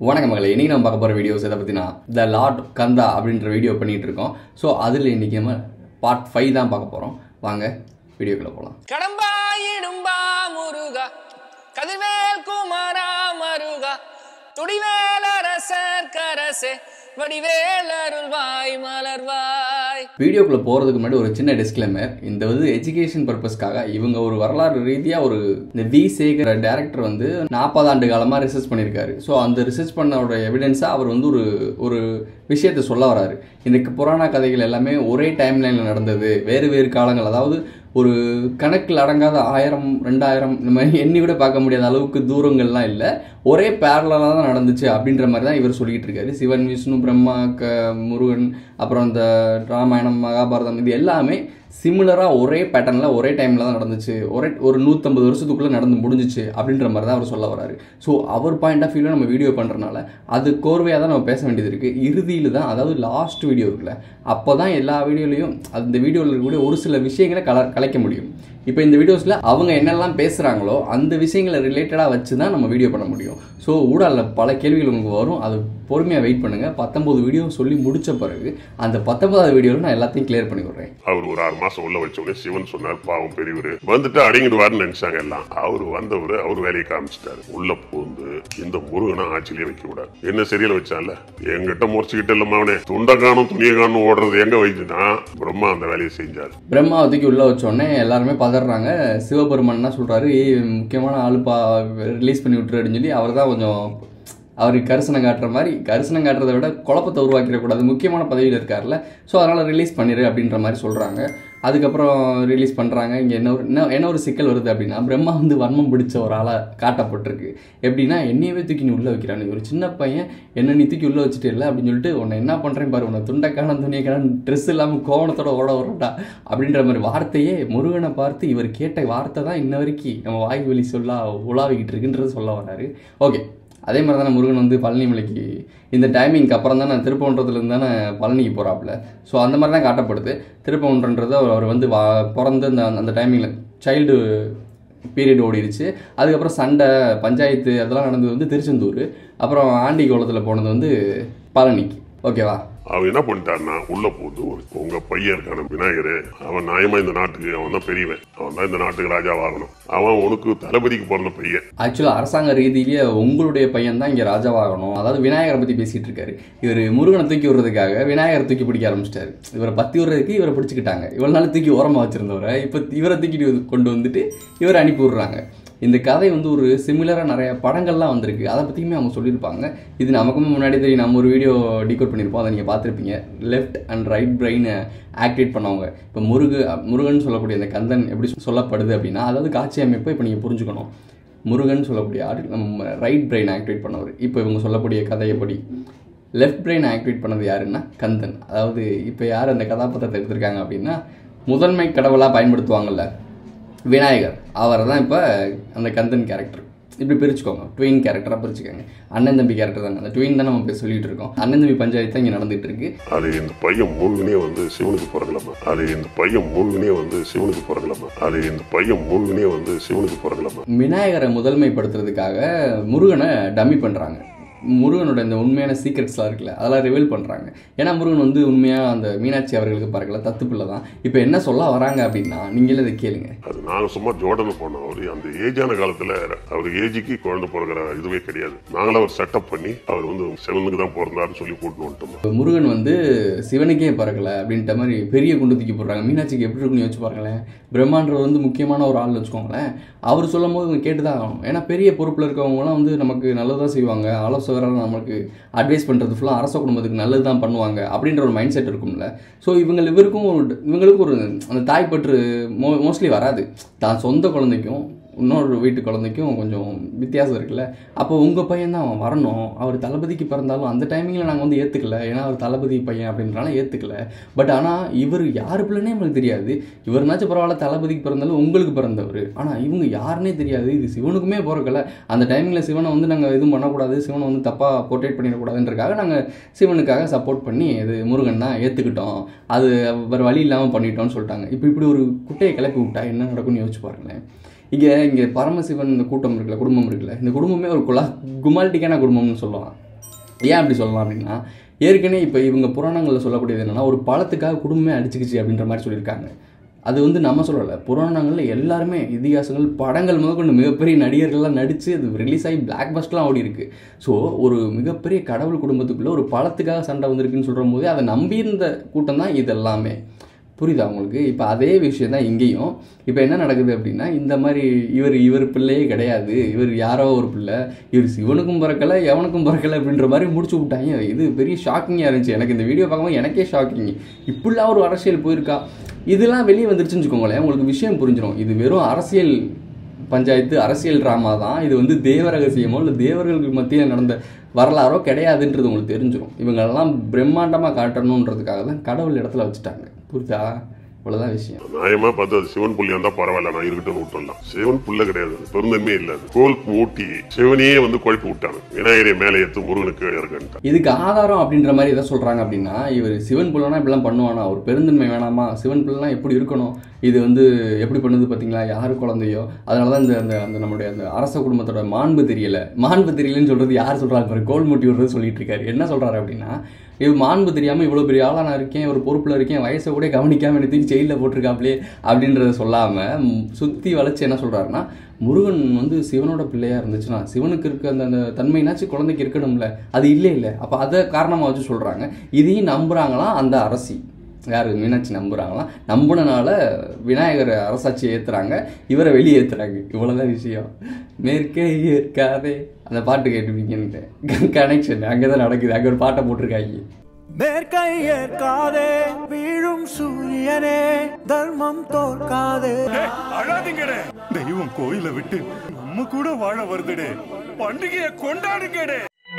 வணக்கம் மகளே இன்னைக்கு நம்ம பார்க்க போகிற வீடியோஸ் எதை பற்றினா த லார்ட் கந்தா அப்படின்ற வீடியோ பண்ணிட்டு இருக்கோம் ஸோ அதில் இன்னைக்கு நம்ம பார்ட் ஃபைவ் தான் பார்க்க போகிறோம் வாங்க வீடியோக்குள்ளே போகலாம் கடம்பா இடும்பா முருகா கதிர்வேல் குமாரா மருகா துடிவேல் அரசர் கரசே வடிவேல் அருள்வாய் மலர்வாய் வீடியோக்குள்ளே போகிறதுக்கு முன்னாடி ஒரு சின்ன டிஸ்க்ளைமர் இந்த வந்து எஜுகேஷன் பர்பஸ்க்காக இவங்க ஒரு வரலாறு ரீதியாக ஒரு இந்த வி சேகர் டேரக்டர் வந்து நாற்பது ஆண்டு காலமாக ரிசர்ச் பண்ணியிருக்காரு ஸோ அந்த ரிசர்ச் பண்ணோட எவிடன்ஸாக அவர் வந்து ஒரு ஒரு விஷயத்தை சொல்ல வராரு இந்த புராண கதைகள் எல்லாமே ஒரே டைம் லைனில் நடந்தது வேறு வேறு காலங்கள் அதாவது ஒரு கணக்கில் அடங்காத ஆயிரம் ரெண்டாயிரம் இந்த மாதிரி எண்ணி கூட பார்க்க முடியாத அளவுக்கு தூரங்கள்லாம் இல்லை ஒரே பேரலாக தான் நடந்துச்சு அப்படின்ற மாதிரி தான் இவர் சொல்லிட்டு இருக்காரு சிவன் விஷ்ணு பிரம்மா க முருகன் அப்புறம் இந்த ராமாயணம் மகாபாரதம் இது எல்லாமே சிமிலராக ஒரே பேட்டர்னில் ஒரே டைமில் தான் நடந்துச்சு ஒரே ஒரு நூற்றம்பது வருஷத்துக்குள்ளே நடந்து முடிஞ்சிச்சு அப்படின்ற மாதிரி தான் அவர் சொல்ல வராரு ஸோ அவர் பாயிண்ட் ஆஃப் வியூவில் நம்ம வீடியோ பண்ணுறனால அது கோர்வையாக தான் நம்ம பேச வேண்டியது இருக்குது இறுதியில் தான் அதாவது லாஸ்ட் வீடியோ இருக்குல்ல அப்போ தான் எல்லா வீடியோலையும் அந்த வீடியோவில் இருக்கக்கூடிய ஒரு சில விஷயங்களை கல கலைக்க முடியும் இப்போ இந்த வீடியோஸில் அவங்க என்னெல்லாம் பேசுகிறாங்களோ அந்த விஷயங்களை ரிலேட்டடாக வச்சு தான் நம்ம வீடியோ பண்ண முடியும் ஸோ ஊடால பல கேள்விகள் உங்களுக்கு வரும் அது பொறுமையாக வெயிட் பண்ணுங்கள் பத்தொம்போது வீடியோ சொல்லி முடிச்ச பிறகு அந்த பத்தொன்பதாவது வீடியோவில் நான் எல்லாத்தையும் கிளியர் பண்ணி விடுறேன் அவர் ஒரு ஆறு மாசம் உள்ள வச்ச உடனே சிவன் சொன்னார் பாவம் பெரியவர் வந்துட்டு அடங்கிடுவாருன்னு நினைச்சாங்க எல்லாம் அவர் வந்தவர் அவர் வேலையை காமிச்சிட்டாரு உள்ள பூந்து இந்த முருகனை ஆட்சியிலே வைக்க கூடாது என்ன சரியில வச்சான்ல எங்கிட்ட முறைச்சுக்கிட்ட இல்ல அவனே துண்டை காணும் துணியை காணும் ஓடுறது எங்க வைச்சுனா பிரம்மா அந்த வேலையை செஞ்சாரு பிரம்மாவை தூக்கி உள்ளே வச்சோடனே எல்லாருமே பதறாங்க சிவபெருமான் என்ன சொல்கிறாரு ஏய் முக்கியமான ஆளுப்பா ரிலீஸ் பண்ணி விட்டுரு அப்படின்னு சொல்லி அவர் தான் கொஞ்சம் அவருக்கு கரிசனம் காட்டுற மாதிரி கரிசனம் காட்டுறதை விட குழப்பத்தை உருவாக்கிடக்கூடாது முக்கியமான பதவியில் இருக்கார்ல ஸோ அதனால் ரிலீஸ் பண்ணிடு அப்படின்ற மாதிரி சொல்கிறாங்க அதுக்கப்புறம் ரிலீஸ் பண்ணுறாங்க இங்கே என்ன ஒரு என்ன என்ன ஒரு சிக்கல் வருது அப்படின்னா பிரம்மா வந்து வன்மம் பிடிச்ச ஒரு ஆளாக காட்டப்பட்டிருக்கு எப்படின்னா என்னையவே தூக்கி நீ உள்ளே வைக்கிறான் ஒரு சின்ன பையன் என்ன நீ தூக்கி உள்ளே வச்சுட்டு இல்லை அப்படின்னு சொல்லிட்டு உன்னை என்ன பண்ணுறேன் பாரு உன்னை துண்டைக்கான துணியக்கான ட்ரெஸ் இல்லாமல் கோவணத்தோட ஓட வரட்டா அப்படின்ற மாதிரி வார்த்தையே முருகனை பார்த்து இவர் கேட்ட வார்த்தை தான் இன்ன வரைக்கும் நம்ம வாய் வழி சொல்ல உலாவிக்கிட்டு இருக்குன்றது சொல்ல வராரு ஓகே அதே மாதிரி தானே முருகன் வந்து பழனி மலைக்கு இந்த டைமிங்க்கு அப்புறம் தானே திருப்பவன்றத்துலேருந்து தானே பழனிக்கு போகிறாப்புல ஸோ அந்த மாதிரி தான் காட்டப்படுது திருப்பவன்றன்றது அவர் அவர் வந்து வா பிறந்து அந்த அந்த டைமிங்கில் சைல்டு பீரியட் ஓடிடுச்சு அதுக்கப்புறம் சண்டை பஞ்சாயத்து அதெல்லாம் நடந்தது வந்து திருச்செந்தூர் அப்புறம் ஆண்டி கோலத்தில் போனது வந்து பழனிக்கு ஓகேவா அவன் என்ன பண்ணிட்டாருன்னா உள்ள போது ஒரு உங்க பையன் இருக்கான விநாயகர் அவன் நியாயமா இந்த நாட்டுக்கு அவன் தான் பெரியவன் அவன் தான் இந்த நாட்டுக்கு ராஜாவாகணும் அவன் உனக்கு தளபதிக்கு பிறந்த பையன் ஆக்சுவலாக அரசாங்க ரீதியிலேயே உங்களுடைய பையன் தான் இங்கே ராஜாவாகணும் அதாவது விநாயகரை பற்றி பேசிகிட்டு இருக்காரு இவர் முருகனை தூக்கி விடுறதுக்காக விநாயகரை தூக்கி பிடிக்க ஆரம்பிச்சிட்டாரு இவரை பற்றி விடுறதுக்கு இவரை பிடிச்சிக்கிட்டாங்க இவ்வளோ நாள் தூக்கி ஓரமாக வச்சிருந்தவரை இப்போ இவரை தூக்கிட்டு கொண்டு வந்துட்டு இவரை அனுப்பி விடுறாங்க இந்த கதை வந்து ஒரு சிமிலராக நிறைய படங்கள்லாம் வந்திருக்கு அதை பற்றியுமே அவங்க சொல்லியிருப்பாங்க இது நமக்கும் முன்னாடி தெரியும் நம்ம ஒரு வீடியோ டிகோட் பண்ணியிருப்போம் அதை நீங்கள் பார்த்துருப்பீங்க லெஃப்ட் அண்ட் ரைட் பிரெயினை ஆக்டிவேட் பண்ணவங்க இப்போ முருகு முருகன் சொல்லக்கூடிய அந்த கந்தன் எப்படி சொல்லப்படுது அப்படின்னா அதாவது காட்சி அமைப்பை இப்போ நீங்கள் புரிஞ்சுக்கணும் முருகன் சொல்லக்கூடிய ஆறு நம்ம ரைட் பிரெயின் ஆக்டிவேட் பண்ணவர் இப்போ இவங்க சொல்லக்கூடிய கதையப்படி லெஃப்ட் பிரெயின் ஆக்டிவேட் பண்ணது யாருன்னா கந்தன் அதாவது இப்போ யார் அந்த கதாபாத்திரத்தை எடுத்திருக்காங்க அப்படின்னா முதன்மை கடவுளாக பயன்படுத்துவாங்கல்ல விநாயகர் அவரை தான் இப்போ அந்த கந்தன் கேரக்டர் இப்படி பிரிச்சுக்கோங்க ட்வின் கேரக்டராக பிரிச்சுக்கோங்க அண்ணன் தம்பி கேரக்டர் தானே அந்த ட்வின் தான் நம்ம இப்போ சொல்லிட்டு இருக்கோம் அண்ணன் தம்பி பஞ்சாயத்து தான் இங்கே நடந்துட்டு இருக்கு அது இந்த பையன் முருகனே வந்து சிவனுக்கு பிறகலாமா அது இந்த பையன் முருகனே வந்து சிவனுக்கு பிறகலாமா அது இந்த பையன் முருகனே வந்து சிவனுக்கு பிறகலாமா விநாயகரை முதன்மைப்படுத்துறதுக்காக முருகனை டம்மி பண்ணுறாங்க முருகனோட இந்த உண்மையான சீக்ரெட்ஸ்லாம் இருக்குல்ல அதெல்லாம் ரிவீல் பண்ணுறாங்க ஏன்னா முருகன் வந்து உண்மையாக அந்த மீனாட்சி அவர்களுக்கு பாருக்கல தத்து பிள்ளை தான் இப்போ என்ன சொல்ல வராங்க அப்படின்னா நீங்களே இதை கேளுங்க அது நாங்க சும்மா ஜோடனை போனோம் அவரு அந்த ஏஜான காலத்துல அவர் ஏஜுக்கு குழந்தை பிறகுற இதுவே கிடையாது நாங்களும் அவர் செட்டப் பண்ணி அவர் வந்து சிவனுக்கு தான் பிறந்தாருன்னு சொல்லி கூட்டு வந்துட்டோம் முருகன் வந்து சிவனுக்கே பறக்கல அப்படின்ற மாதிரி பெரிய குண்டு தூக்கி போடுறாங்க மீனாட்சிக்கு எப்படி இருக்குன்னு யோசிச்சு பாருங்களேன் பிரம்மாண்டவர் வந்து முக்கியமான ஒரு ஆள் வச்சுக்கோங்களேன் அவர் சொல்லும் போது இவங்க கேட்டு தான் ஆகணும் ஏன்னா பெரிய பொறுப்பில் இருக்கவங்கலாம் வந்து நமக்கு நல்லதாக செய்வாங்க ஆலோசகராக நமக்கு அட்வைஸ் பண்ணுறது ஃபுல்லாக அரச குடும்பத்துக்கு நல்லது தான் பண்ணுவாங்க அப்படின்ற ஒரு மைண்ட் செட் இருக்கும்ல ஸோ இவங்க இவருக்கும் ஒரு இவங்களுக்கும் ஒரு அந்த தாய்ப்பற்று மோ மோஸ்ட்லி வராது தான் சொந்த குழந்தைக்கும் இன்னொரு வீட்டு குழந்தைக்கும் கொஞ்சம் வித்தியாசம் இருக்குல்ல அப்போ உங்கள் பையன் தான் அவன் வரணும் அவர் தளபதிக்கு பிறந்தாலும் அந்த டைமிங்கில் நாங்கள் வந்து ஏற்றுக்கல ஏன்னா அவர் தளபதி பையன் அப்படின்றனால ஏற்றுக்கல பட் ஆனால் இவர் யார் பிள்ளைனே நம்மளுக்கு தெரியாது இவர்னாச்சும் பரவாயில்ல தளபதிக்கு பிறந்தாலும் உங்களுக்கு பிறந்தவர் ஆனால் இவங்க யாருன்னே தெரியாது இது சிவனுக்குமே பிறக்கல அந்த டைமிங்கில் சிவனை வந்து நாங்கள் எதுவும் பண்ணக்கூடாது சிவனை வந்து தப்பாக போர்ட்ரேட் பண்ணிடக்கூடாதுன்றக்காக நாங்கள் சிவனுக்காக சப்போர்ட் பண்ணி இது முருகன் தான் ஏற்றுக்கிட்டோம் அது வேறு வழி இல்லாமல் பண்ணிட்டோம்னு சொல்லிட்டாங்க இப்போ இப்படி ஒரு குட்டையை கிளப்பி விட்டா என்ன நடக்கும்னு யோசிச்சு பாருங்களேன் இங்கே இங்கே பரமசிவன் இந்த கூட்டம் இருக்குல்ல குடும்பம் இருக்குல்ல இந்த குடும்பமே ஒரு குலா குமால்டிக்கான குடும்பம்னு சொல்லலாம் ஏன் அப்படி சொல்லலாம் அப்படின்னா ஏற்கனவே இப்போ இவங்க புராணங்களில் சொல்லக்கூடியது என்னன்னா ஒரு பழத்துக்காக குடும்பமே அடிச்சுக்கிச்சு அப்படின்ற மாதிரி சொல்லியிருக்காங்க அது வந்து நம்ம சொல்லலை புராணங்களில் எல்லாருமே இதிகாசங்கள் படங்கள் முதற்கொண்டு மிகப்பெரிய நடிகர்கள்லாம் நடித்து அது ரிலீஸ் ஆகி பிளாக் பஸ்ட்லாம் ஓடி இருக்கு ஸோ ஒரு மிகப்பெரிய கடவுள் குடும்பத்துக்குள்ளே ஒரு பழத்துக்காக சண்டை வந்திருக்குன்னு சொல்கிற போதே அதை நம்பியிருந்த கூட்டம் தான் இது எல்லாமே புரியுதா உங்களுக்கு இப்போ அதே விஷயம் தான் இங்கேயும் இப்போ என்ன நடக்குது அப்படின்னா இந்த மாதிரி இவர் இவர் பிள்ளையே கிடையாது இவர் யாரோ ஒரு பிள்ளை இவர் சிவனுக்கும் பிறக்கலை எவனுக்கும் பிறக்கலை அப்படின்ற மாதிரி முடிச்சு விட்டாங்க இது பெரிய ஷாக்கிங்காக இருந்துச்சு எனக்கு இந்த வீடியோ பார்க்கும்போது எனக்கே ஷாக்கிங் இப்படிலாம் ஒரு அரசியல் போயிருக்கா இதெல்லாம் வெளியே வந்துருச்சுன்னு வச்சுக்கோங்களேன் உங்களுக்கு விஷயம் புரிஞ்சிடும் இது வெறும் அரசியல் பஞ்சாயத்து அரசியல் ட்ராமா தான் இது வந்து தேவ ரகசியமோ இல்லை தேவர்களுக்கு மத்தியில் நடந்த வரலாறோ கிடையாதுன்றது உங்களுக்கு தெரிஞ்சிடும் இவங்களெல்லாம் பிரம்மாண்டமாக காட்டணுன்றதுக்காக தான் கடவுள் இடத்துல வச்சுட்டாங்க புரியுதா இவ்வளோதான் விஷயம் நியாயமா பார்த்து அது சிவன் புள்ளி வந்தா பரவாயில்ல நான் இருக்கட்டும் விட்டுடலாம் சிவன் புள்ள கிடையாது அது பெருந்தன்மையே இல்ல அது கோல் மூட்டி சிவனையே வந்து குழப்பி விட்டாங்க விநாயகரை மேலே ஏத்து முருகனுக்கு இறக்கன்ட்டான் இதுக்கு ஆதாரம் அப்படின்ற மாதிரி எதை சொல்கிறாங்க அப்படின்னா இவர் சிவன் பிள்ளைனா இப்படிலாம் பண்ணுவானா ஒரு பெருந்தன்மை வேணாமா சிவன் பிள்ளைலாம் எப்படி இருக்கணும் இது வந்து எப்படி பண்ணுது பார்த்தீங்களா யார் குழந்தையோ அதனால தான் இந்த அந்த அந்த நம்முடைய அந்த அரச குடும்பத்தோட மாண்பு தெரியல மாண்பு தெரியலன்னு சொல்கிறது யார் சொல்கிறாரு பாரு கோல் மூட்டி விடுறது சொல்லிட்டு இருக்காரு என்ன சொல்கிறாரு அப்படின்னா இது மாண்பு தெரியாமல் இவ்வளோ பெரிய ஆளாக நான் இருக்கேன் ஒரு பொறுப்பில் இருக்கேன் வயசை கூட கவனிக்காமல் என்னை தூக்கி ஜெயிலில் போட்டிருக்காப்லே அப்படின்றத சொல்லாமல் சுற்றி வளைச்சு என்ன சொல்கிறாருன்னா முருகன் வந்து சிவனோட பிள்ளையா இருந்துச்சுன்னா சிவனுக்கு இருக்க அந்த அந்த தன்மைனாச்சும் குழந்தைக்கு இருக்கணும்ல அது இல்லை இல்லை அப்போ அதை காரணமாக வச்சு சொல்கிறாங்க இதையும் நம்புகிறாங்களாம் அந்த அரசி யார் மீனாட்சி நம்புகிறாங்களாம் நம்புனனால விநாயகர் அரசாட்சி ஏற்றுறாங்க இவரை வெளியே ஏற்றுறாங்க இவ்வளோதான் விஷயம் மேற்கே ஏற்காதே அந்த பாட்டு கேட்டுப்பீங்கன்னு கனெக்ஷன் அங்கே தான் நடக்குது அங்கே ஒரு பாட்டை போட்டிருக்காங்க மேற்கை ஏற்காதே வீழும் சூரியனே தர்மம் தோற்காதே அழாதீங்கடே தெய்வம் கோயில விட்டு நம்ம கூட வாழ வருதுடே பண்டிகையை கொண்டாடுங்கடே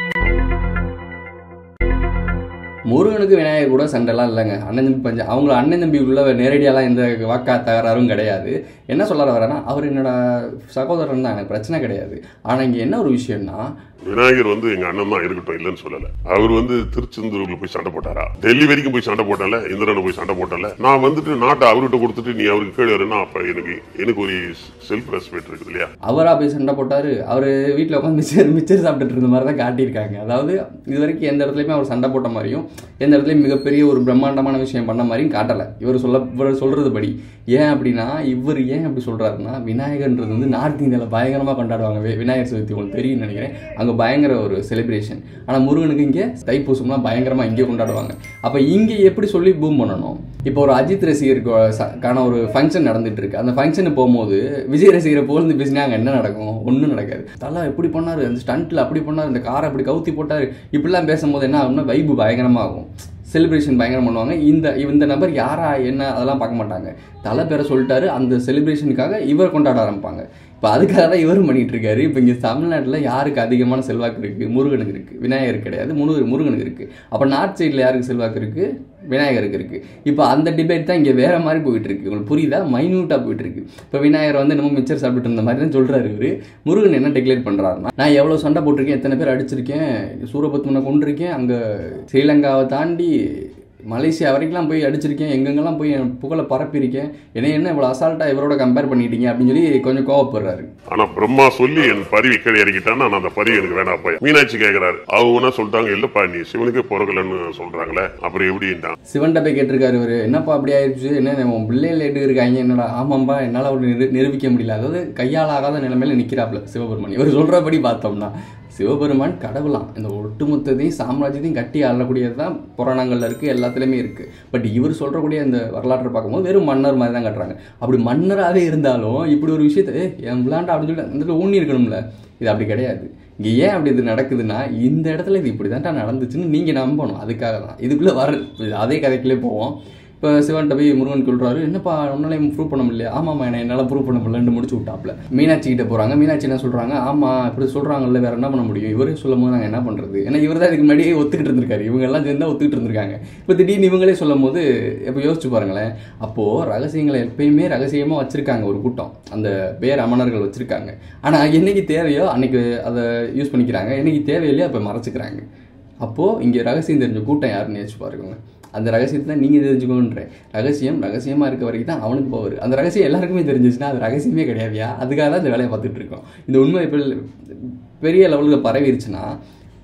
முருகனுக்கு விநாயகர் கூட சண்டைலாம் இல்லைங்க அண்ணன் தம்பி பஞ்சம் அவங்கள அண்ணன் தம்பிக்குள்ள நேரடியாலாம் எந்த வாக்கா தகராறும் கிடையாது என்ன சொல்ல வரேன்னா அவர் என்னோட சகோதரன் தான் எனக்கு பிரச்சனை கிடையாது ஆனால் இங்கே என்ன ஒரு விஷயம்னா விநாயகர் வந்து எங்க அண்ணன் தான் இருக்கட்டும் இல்லைன்னு சொல்லல அவர் வந்து திருச்செந்தூர்ல போய் சண்டை போட்டாரா டெல்லி வரைக்கும் போய் சண்டை போட்டல இந்திரனை போய் சண்டை போட்டல நான் வந்துட்டு நாட்டை அவர்கிட்ட கொடுத்துட்டு நீ அவருக்கு கீழே இருன்னா அப்ப எனக்கு எனக்கு ஒரு செல்ஃப் ரெஸ்பெக்ட் இருக்குது இல்லையா அவரா போய் சண்டை போட்டார் அவர் வீட்டில் உட்காந்து மிச்சர் மிச்சர் சாப்பிட்டுட்டு இருந்த மாதிரி தான் காட்டியிருக்காங்க அதாவது இது வரைக்கும் எந்த இடத்துலையுமே அவர் சண்டை போட்ட மாதிரியும் எந்த இடத்துலையும் மிகப்பெரிய ஒரு பிரம்மாண்டமான விஷயம் பண்ண மாதிரியும் காட்டலை இவர் சொல்ல இவர் சொல்கிறது படி ஏன் அப்படின்னா இவர் ஏன் அப்படி சொல்கிறாருன்னா விநாயகர்ன்றது வந்து நார்த் இந்தியாவில் பயங்கரமாக கொண்டாடுவாங்க வி- விநாயகர் சதுர்த்தி உங்களுக்கு தெரியும்னு நினைக்கிறேன் அங்கே பயங்கர ஒரு செலிப்ரேஷன் ஆனால் முருகனுக்கு இங்கே தைப்பூசம்லாம் பயங்கரமாக இங்கே கொண்டாடுவாங்க அப்போ இங்கே எப்படி சொல்லி பூம் பண்ணணும் இப்போ ஒரு அஜித் ரசிகருக்கு ச- கான ஒரு ஃபங்க்ஷன் நடந்துட்டு இருக்கு அந்த ஃபங்க்ஷனுக்கு போகும்போது விஜய் ரசிகரை போந்து பேசினா அங்கே என்ன நடக்கும் ஒன்றும் நடக்காது தலா எப்படி பண்ணாரு அந்த ஸ்டண்ட்டில் அப்படி பண்ணாரு இந்த காரை அப்படி கவுத்தி போட்டாரு இப்படிலாம் பேசும்போது என்ன ஆகும்னா வைப்பு பயங்கரமாகும் செலிப்ரேஷன் பயங்கரம் பண்ணுவாங்க இந்த இந்த நபர் யாரா என்ன அதெல்லாம் பார்க்க மாட்டாங்க தலை பேரை சொல்லிட்டாரு அந்த செலிப்ரேஷனுக்காக இவர் கொண்டாட ஆரம்பிப்பாங்க இப்போ அதுக்காக தான் இவரும் பண்ணிட்டு இருக்காரு இப்போ இங்கே தமிழ்நாட்டில் யாருக்கு அதிகமான செல்வாக்கு இருக்குது முருகனுக்கு இருக்குது விநாயகர் கிடையாது முருகன் முருகனுக்கு இருக்குது அப்போ நார்த் சைடில் யாருக்கு செல்வாக்கு இருக்குது விநாயகருக்கு இருக்குது இப்போ அந்த டிபேட் தான் இங்கே வேற மாதிரி போயிட்டு இருக்கு உங்களுக்கு புரியுதா மைன்யூட்டாக போயிட்டு இருக்கு இப்போ விநாயகர் வந்து நம்ம மிச்சர் சாப்பிட்டு இருந்த மாதிரி தான் சொல்கிறாரு இவர் முருகன் என்ன டிக்ளேர் பண்ணுறாருன்னா நான் எவ்வளோ சண்டை போட்டிருக்கேன் எத்தனை பேர் அடிச்சிருக்கேன் சூரபத்மனை கொண்டிருக்கேன் அங்கே ஸ்ரீலங்காவை தாண்டி மலேசியா வரைக்கும்லாம் போய் அடிச்சிருக்கேன் எங்கெங்கெல்லாம் போய் என் புகழை பரப்பியிருக்கேன் என்னை என்ன இவ்வளோ அசால்ட்டாக இவரோட கம்பேர் பண்ணிட்டீங்க அப்படின்னு சொல்லி கொஞ்சம் கோவப்படுறாரு ஆனா பிரம்மா சொல்லி என் பதவி கீழே இறக்கிட்டான் நான் அந்த பதவி எனக்கு வேணாம் போய் மீனாட்சி கேக்குறாரு அவங்க என்ன சொல்லிட்டாங்க இல்லப்பா நீ சிவனுக்கே பிறகுலன்னு சொல்றாங்களே அப்புறம் எப்படின்ட்டான் சிவன்கிட்ட போய் கேட்டிருக்காரு இவர் என்னப்பா அப்படி ஆயிடுச்சு என்ன உன் பிள்ளைகள் எட்டு இருக்காங்க என்னடா ஆமாம்பா என்னால் அவர் நிரு நிரூபிக்க முடியல அதாவது கையால் ஆகாத நிலைமையில நிற்கிறாப்புல சிவபெருமான் இவர் சொல்கிறபடி பார்த்தோம்னா சிவபெருமான் கடவுளாம் இந்த ஒட்டுமொத்தத்தையும் சாம்ராஜ்யத்தையும் கட்டி ஆளக்கூடியது தான் புராணங்கள்ல இருக்குது எல்லாத்துலேயுமே இருக்குது பட் இவர் சொல்கிறக்கூடிய இந்த வரலாற்றை பார்க்கும்போது வெறும் மன்னர் மாதிரி தான் காட்டுறாங்க அப்படி மன்னராகவே இருந்தாலும் இப்படி ஒரு விஷயத்தை "ஏய், என் விளாண்டா அப்படின்னு சொல்லி அந்த இடத்துல ஊனி இருக்கணும்ல இது அப்படி கிடையாது இங்கே ஏன் அப்படி இது நடக்குதுன்னா இந்த இடத்துல இது இப்படி தான்டா நடந்துச்சுன்னு நீங்கள் நம்பணும் அதுக்காக தான் இதுக்குள்ளே வர அதே கதைக்குள்ளே போவோம் இப்போ சிவன்கிட்ட போய் முருகன் சொல்கிறாரு என்னப்பா உன்னால ப்ரூவ் பண்ண முடியல ஆமாம்மா என்ன என்னால் ப்ரூவ் பண்ண முடியலன்னு முடிச்சு விட்டாப்ல மீனாட்சி கிட்ட போகிறாங்க மீனாட்சி என்ன சொல்கிறாங்க ஆமாம் இப்படி சொல்கிறாங்கல்ல வேற என்ன பண்ண முடியும் இவரே சொல்லும் போது நாங்கள் என்ன பண்ணுறது ஏன்னா இவர் தான் இதுக்கு முன்னாடியே ஒத்துக்கிட்டு இருந்திருக்காரு இவங்க எல்லாம் சேர்ந்தா ஒத்துக்கிட்டு இருந்திருக்காங்க இப்போ திடீர்னு இவங்களே சொல்லும் போது இப்போ யோசிச்சு பாருங்களேன் அப்போது ரகசியங்களை எப்பயுமே ரகசியமாக வச்சுருக்காங்க ஒரு கூட்டம் அந்த பேர் அமணர்கள் வச்சுருக்காங்க ஆனால் என்னைக்கு தேவையோ அன்னைக்கு அதை யூஸ் பண்ணிக்கிறாங்க என்னைக்கு தேவையில்லையோ அப்போ மறைச்சிக்கிறாங்க அப்போது இங்கே ரகசியம் தெரிஞ்ச கூட்டம் யாருன்னு யோசிச்சு பாருங்க அந்த ரகசியத்தை தான் நீங்கள் தெரிஞ்சுக்கணுன்றேன் ரகசியம் ரகசியமாக இருக்க வரைக்கும் தான் அவனுக்கு பவர் அந்த ரகசியம் எல்லாருக்குமே தெரிஞ்சிச்சுன்னா அது ரகசியமே கிடையாதுயா அதுக்காக தான் இந்த வேலையை பார்த்துட்டு இருக்கோம் இந்த உண்மை இப்போ பெரிய லெவலுக்கு பரவிருச்சுன்னா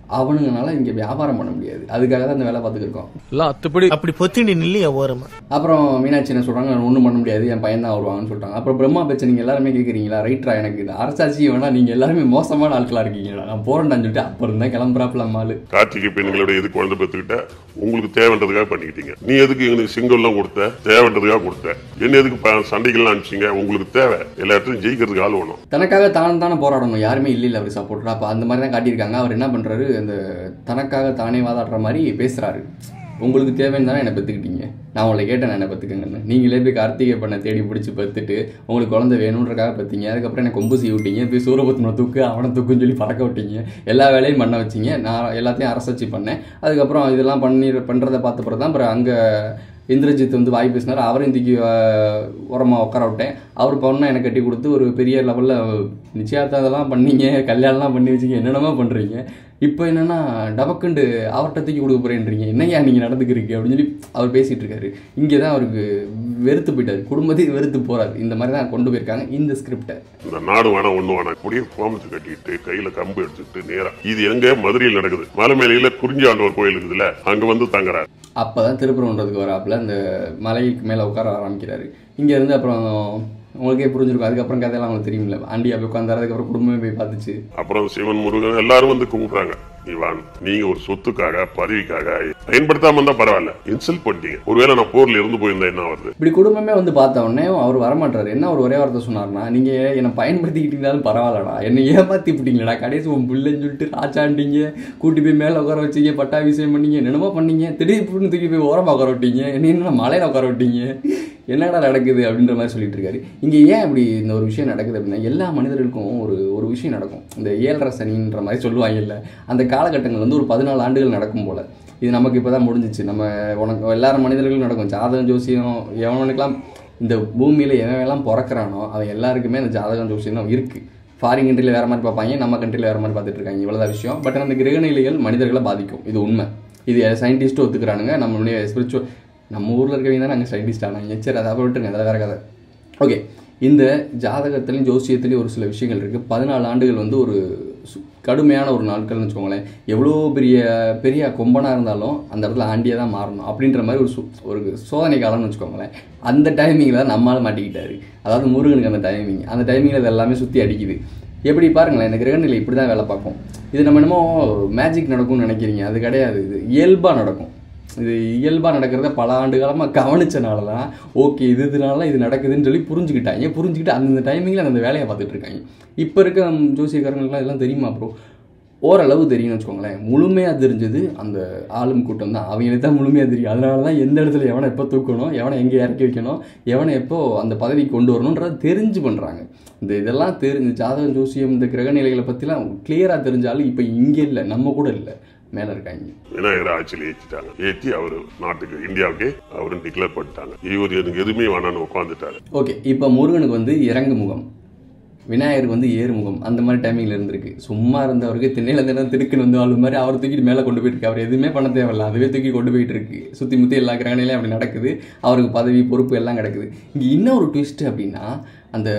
அவனுங்கனால இங்கே வியாபாரம் பண்ண முடியாது அதுக்காக தான் இந்த வேலை பார்த்துக்கிருக்கோம் அப்படி பொத்திண்டி நில்லு என் ஓரமா அப்புறம் மீனாட்சி என்ன சொல்கிறாங்க நான் ஒன்றும் பண்ண முடியாது என் பையன் தான் வருவாங்கன்னு சொல்லிட்டாங்க அப்புறம் பிரம்மா பேச்சை நீங்கள் எல்லாருமே கேட்குறீங்களா ரைட்ரா எனக்கு இது அரசாட்சி வேணா நீங்கள் எல்லாருமே மோசமான ஆட்களாக இருக்கீங்களா நான் போகிறேன்டான்னு சொல்லிட்டு அப்புறம் தான் கிளம்புறாப்புல அம்மாள் கார்த்திகை பெண்களோட எது குழந்தை பெற்றுக்கிட்ட உங்களுக்கு தேவைன்றதுக்காக பண்ணிக்கிட்டீங்க நீ எதுக்கு எங்களுக்கு சிங்கம்லாம் கொடுத்த தேவைன்றதுக்காக கொடுத்த என்ன எதுக்கு ப- சண்டைகள்லாம் அனுப்பிச்சிங்க உங்களுக்கு தேவை எல்லா இடத்துலையும் ஜெயிக்கிறதுக்கு ஆள் வேணும் தனக்காக தான் தானே போராடணும் யாருமே இல்லை இல்லை அவர் சப்போர்ட்டராக அப்போ அந்த மாதிரி தான் காட்டியிருக்காங்க அவர் என்ன பண்ணுறாரு அந்த தனக்காக தானே வாதாடுற மாதிரி பேசுகிறாரு உங்களுக்கு தேவைன்னு தானே என்னை பெற்றுக்கிட்டீங்க நான் உங்களை கேட்டேன் என்ன பெற்றுக்கங்கன்னு நீங்களே போய் கார்த்திகை பண்ண தேடி பிடிச்சி பெற்றுட்டு உங்களுக்கு குழந்தை வேணுன்றக்காக பெற்றீங்க அதுக்கப்புறம் எனக்கு கொம்பு செய்ய விட்டீங்க போய் சூரபத்மனை தூக்கு அவனை தூக்குன்னு சொல்லி பறக்க விட்டீங்க எல்லா வேலையும் பண்ண வச்சீங்க நான் எல்லாத்தையும் அரசாட்சி பண்ணேன் அதுக்கப்புறம் இதெல்லாம் பண்ணி பண்ணுறதை பார்த்த பிறகு தான் அப்புறம் அங்கே இந்திரஜித் வந்து வாய் பேசினார் அவரையும் தூக்கி அஹ், ஓரமா உட்கார விட்டேன் அவர் பொண்ணை எனக்கு கட்டி கொடுத்து ஒரு பெரிய லெவலில் நிச்சயதார்த்தம் அதெல்லாம் பண்ணீங்க கல்யாணம்லாம் பண்ணி வச்சிங்க என்னென்னமோ பண்ணுறீங்க இப்போ என்னன்னா டபக்குண்டு அவர்கிட்ட தூக்கி கொடுக்க போறேன்றீங்க என்னையா நீங்கள் நடந்துக்கிறீங்க அப்படின்னு சொல்லி அவர் பேசிகிட்டு இருக்காரு இங்கே தான் அவருக்கு வெறுத்து போயிட்டாரு குடும்பத்தையும் வெறுத்து போறாரு இந்த மாதிரி தான் கொண்டு போயிருக்காங்க இந்த ஸ்கிரிப்டை இந்த நாடு வேணாம் ஒண்ணு வேணாம் அப்படியே கோமத்தை கட்டிட்டு கையில கம்பு எடுத்துட்டு நேரா இது எங்க மதுரையில் நடக்குது மலைமேலையில குறிஞ்சி ஆண்டவர் கோயில் இருக்குதுல்ல அங்க வந்து தங்குறாரு அப்போ தான் திருப்பரங்குன்றதுக்கு வராப்புல அந்த மலைக்கு மேலே உட்கார ஆரம்பிக்கிறாரு இங்கே இருந்து அப்புறம் உங்களுக்கே புரிஞ்சிருக்கும் அதுக்கப்புறம் கதையெல்லாம் உங்களுக்கு தெரியுமில்ல ஆண்டியா போய் உட்காந்தாரு அதுக்கப்புறம் குடும்பமே போய் பார்த்துச்சு அப்புறம் சிவன் முருகன் எல்லாரும் வந்து கூப்பிடுறாங்க நீ வா நீங்க ஒரு சொத்துக்காக பதவிக்காக பயன்படுத்தாம இருந்தா பரவாயில்ல இன்சல்ட் பண்ணிட்டீங்க ஒருவேளை நான் போர்ல இருந்து போயிருந்தா என்ன வருது இப்படி குடும்பமே வந்து பார்த்த உடனே அவர் வரமாட்டாரு என்ன ஒரு ஒரே வார்த்தை சொன்னார்னா நீங்க என்னை பயன்படுத்திக்கிட்டீங்கனாலும் பரவாயில்லடா என்னை ஏமாத்தி விட்டீங்களடா கடைசி உன் பிள்ளைன்னு சொல்லிட்டு ராச்சாண்டிங்க கூட்டி போய் மேலே உட்கார வச்சீங்க பட்டாபிஷேகம் பண்ணீங்க என்னென்னமோ பண்ணீங்க திடீர்னு தூக்கி போய் ஓரமாக உட்கார விட்டீங்க என்ன என்ன மலையில உட்கார விட்டீங்க என்னடா நடக்குது அப்படின்ற மாதிரி சொல்லிட்டு இருக்காரு இங்க ஏன் இப்படி இந்த ஒரு விஷயம் நடக்குது அப்படின்னா எல்லா மனிதர்களுக்கும் ஒரு ஒரு விஷயம் நடக்கும் இந்த ஏழரை சனின்ற மாதிரி சொல்லுவாங்கல்ல அந்த காலகட்டங்கள் வந்து ஒரு பதினாலு ஆண்டுகள் நடக்கும் போல இது நமக்கு இப்பதான் முடிஞ்சிச்சு நம்ம உனக்கு எல்லாரும் மனிதர்களுக்கும் நடக்கும் ஜாதகம் ஜோசியம் எவனுக்கெல்லாம் இந்த பூமியில எவன் எல்லாம் பிறக்கிறானோ அவன் எல்லாருக்குமே அந்த ஜாதகம் ஜோசியம் தான் இருக்கு ஃபாரின் கண்ட்ரியில் வேற மாதிரி பார்ப்பாங்க நம்ம கண்ட்ரியில் வேற மாதிரி பார்த்துட்டு இருக்காங்க இவ்வளோதான் விஷயம் பட் அந்த கிரகநிலைகள் மனிதர்களை பாதிக்கும் இது உண்மை இது சயின்டிஸ்ட்டும் ஒத்துக்கிறானுங்க நம்மளுடைய ஸ்பிரிச்சுவல் நம்ம ஊரில் இருக்கவங்க தான் நாங்கள் சயின்டிஸ்ட் ஆனாங்க சரி அதை அப்ப விட்டுருங்க அதெல்லாம் வேற கதை ஓகே இந்த ஜாதகத்திலையும் ஜோசியத்திலையும் ஒரு சில விஷயங்கள் இருக்குது பதினாலு ஆண்டுகள் வந்து ஒரு சு- கடுமையான ஒரு நாட்கள்னு வச்சுக்கோங்களேன் எவ்வளோ பெரிய பெரிய கொம்பனாக இருந்தாலும் அந்த இடத்துல ஆண்டியாக தான் மாறணும் அப்படின்ற மாதிரி ஒரு சு ஒரு சோதனை காலம்னு வச்சுக்கோங்களேன் அந்த டைமிங்கில் தான் நம்மால் மாட்டிக்கிட்டாரு அதாவது முருகனுக்கு அந்த டைமிங் அந்த டைமிங்கில் இது எல்லாமே சுற்றி அடிக்குது எப்படி பாருங்களேன் இந்த கிரகநிலை இப்படி தான் வேலை பார்க்கும் இது நம்ம என்னமோ மேஜிக் நடக்கும்னு நினைக்கிறீங்க அது கிடையாது இது இயல்பாக நடக்கும் இது இயல்பாக நடக்கிறத பல ஆண்டு காலமாக கவனிச்சனால தான் ஓகே இது இதனால இது நடக்குதுன்னு சொல்லி புரிஞ்சுக்கிட்டாங்க புரிஞ்சுக்கிட்டு அந்தந்த டைமிங்கில் அந்த வேலையை பார்த்துட்டு இருக்காங்க இப்போ இருக்க ம், ஜோசியக்காரங்களுக்குலாம் இதெல்லாம் தெரியுமா ப்ரோ ஓரளவு தெரியும்னு வச்சுக்கோங்களேன் முழுமையாக தெரிஞ்சது அந்த ஆளும் கூட்டம் தான் அவங்களுக்கு தான் முழுமையாக தெரியும் அதனால தான் எந்த இடத்துல எவனை எப்போ தூக்கணும் எவனை எங்கே இறக்கி வைக்கணும் எவனை எப்போ அந்த பதவிக்கு கொண்டு வரணுன்றத தெரிஞ்சு பண்ணுறாங்க இந்த இதெல்லாம் தெரிஞ்சு ஜாதகம் ஜோசியம் இந்த கிரகநிலைகளை பற்றிலாம் கிளியராக தெரிஞ்சாலும் இப்போ இங்கே இல்லை நம்ம கூட இல்லை மேலே இருக்காங்க விநாயகர் ஆட்சியில் ஏற்றிட்டாங்க ஏற்றி அவர் நாட்டுக்கு இந்தியாவுக்கு அவரும் டிக்ளேர் பண்ணிட்டாங்க இவர் எனக்கு எதுவுமே வேணான்னு உட்காந்துட்டாரு ஓகே இப்போ முருகனுக்கு வந்து இறங்கு முகம் விநாயகருக்கு வந்து ஏறு முகம் அந்த மாதிரி டைமிங்கில் இருந்திருக்கு சும்மா இருந்தவருக்கு திண்ணையில தினம் திருக்குன்னு வந்து ஆளு மாதிரி அவர் தூக்கிட்டு மேலே கொண்டு போயிட்டு இருக்கு அவர் எதுவுமே பண்ண தேவையில்ல அதுவே தூக்கி கொண்டு போயிட்டு இருக்கு சுற்றி முற்றி எல்லா கிரகணிலையும் அப்படி நடக்குது அவருக்கு பதவி பொறுப்பு எல்லாம் கிடக்குது இங்கே இன்னொரு ட்விஸ்ட் அப்படின்னா அந்த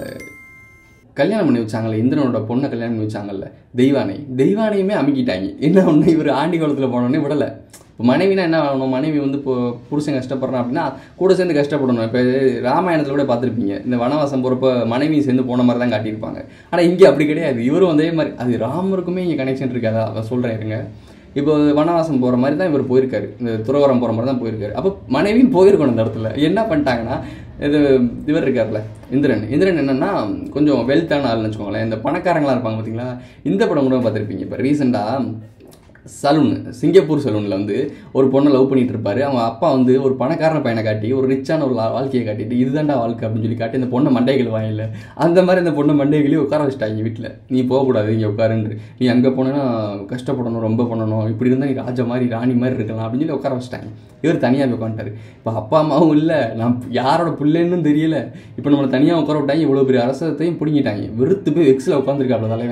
கல்யாணம் பண்ணி வச்சாங்கல்ல இந்திரனோட பொண்ணை கல்யாணம் பண்ணி வச்சாங்கல்ல தெய்வானை தெய்வானையுமே அமுக்கிட்டாங்க என்ன ஒன்று இவர் ஆண்டி காலத்தில் போனோடனே விடலை இப்போ மனைவினா என்ன ஆகணும் மனைவி வந்து இப்போ புருஷன் கஷ்டப்படுறான் அப்படின்னா கூட சேர்ந்து கஷ்டப்படணும் இப்போ ராமாயணத்தில் கூட பார்த்துருப்பீங்க இந்த வனவாசம் போகிறப்ப மனைவியும் சேர்ந்து போன மாதிரி தான் காட்டியிருப்பாங்க ஆனால் இங்கே அப்படி கிடையாது இவரும் அதே மாதிரி அது ராமருக்குமே இங்கே கனெக்ஷன் இருக்காதா அதை சொல்கிறேன் இருங்க இப்போ வனவாசம் போகிற மாதிரி தான் இவர் போயிருக்காரு இந்த துறவரம் போகிற மாதிரி தான் போயிருக்காரு அப்போ மனைவியும் போயிருக்கணும் இந்த இடத்துல என்ன பண்ணிட்டாங்கன்னா இது இவர் இருக்கார்ல இந்திரன் இந்திரன் என்னன்னா கொஞ்சம் வெல்த்தான ஆள்னு வச்சுக்கோங்களேன் இந்த பணக்காரங்களா இருப்பாங்க பார்த்தீங்களா இந்த படம் கூட பார்த்துருப்பீங்க இப்போ ரீசெண்டாக சலூன் சிங்கப்பூர் சலூனில் வந்து ஒரு பொண்ணை லவ் பண்ணிட்டு இருப்பாரு அவங்க அப்பா வந்து ஒரு பணக்காரன பையனை காட்டி ஒரு ரிச்சான ஒரு லா- வாழ்க்கையை காட்டிட்டு இதுதான்டா வாழ்க்கை அப்படின்னு சொல்லி காட்டி இந்த பொண்ணை மண்டைகள் வாங்கல அந்த மாதிரி இந்த பொண்ணை மண்டைகளையும் உட்கார வச்சுட்டாங்க வீட்டில் நீ போகக்கூடாது இங்கே உட்காருன்று நீ அங்கே போனேன்னா கஷ்டப்படணும் ரொம்ப பண்ணணும் இப்படி இருந்தால் நீ ராஜா மாதிரி ராணி மாதிரி இருக்கலாம் அப்படின்னு சொல்லி உட்கார வச்சுட்டாங்க இவர் தனியாக போய் உட்காந்துட்டாரு இப்போ அப்பா அம்மாவும் இல்லை நான் யாரோட பிள்ளைன்னு தெரியல இப்போ நம்மளை தனியாக உட்கார விட்டாங்க இவ்வளோ பெரிய அரசத்தையும் பிடிங்கிட்டாங்க வெறுத்து போய் வெக்ஸில் உட்காந்துருக்காப்ல தலைவன்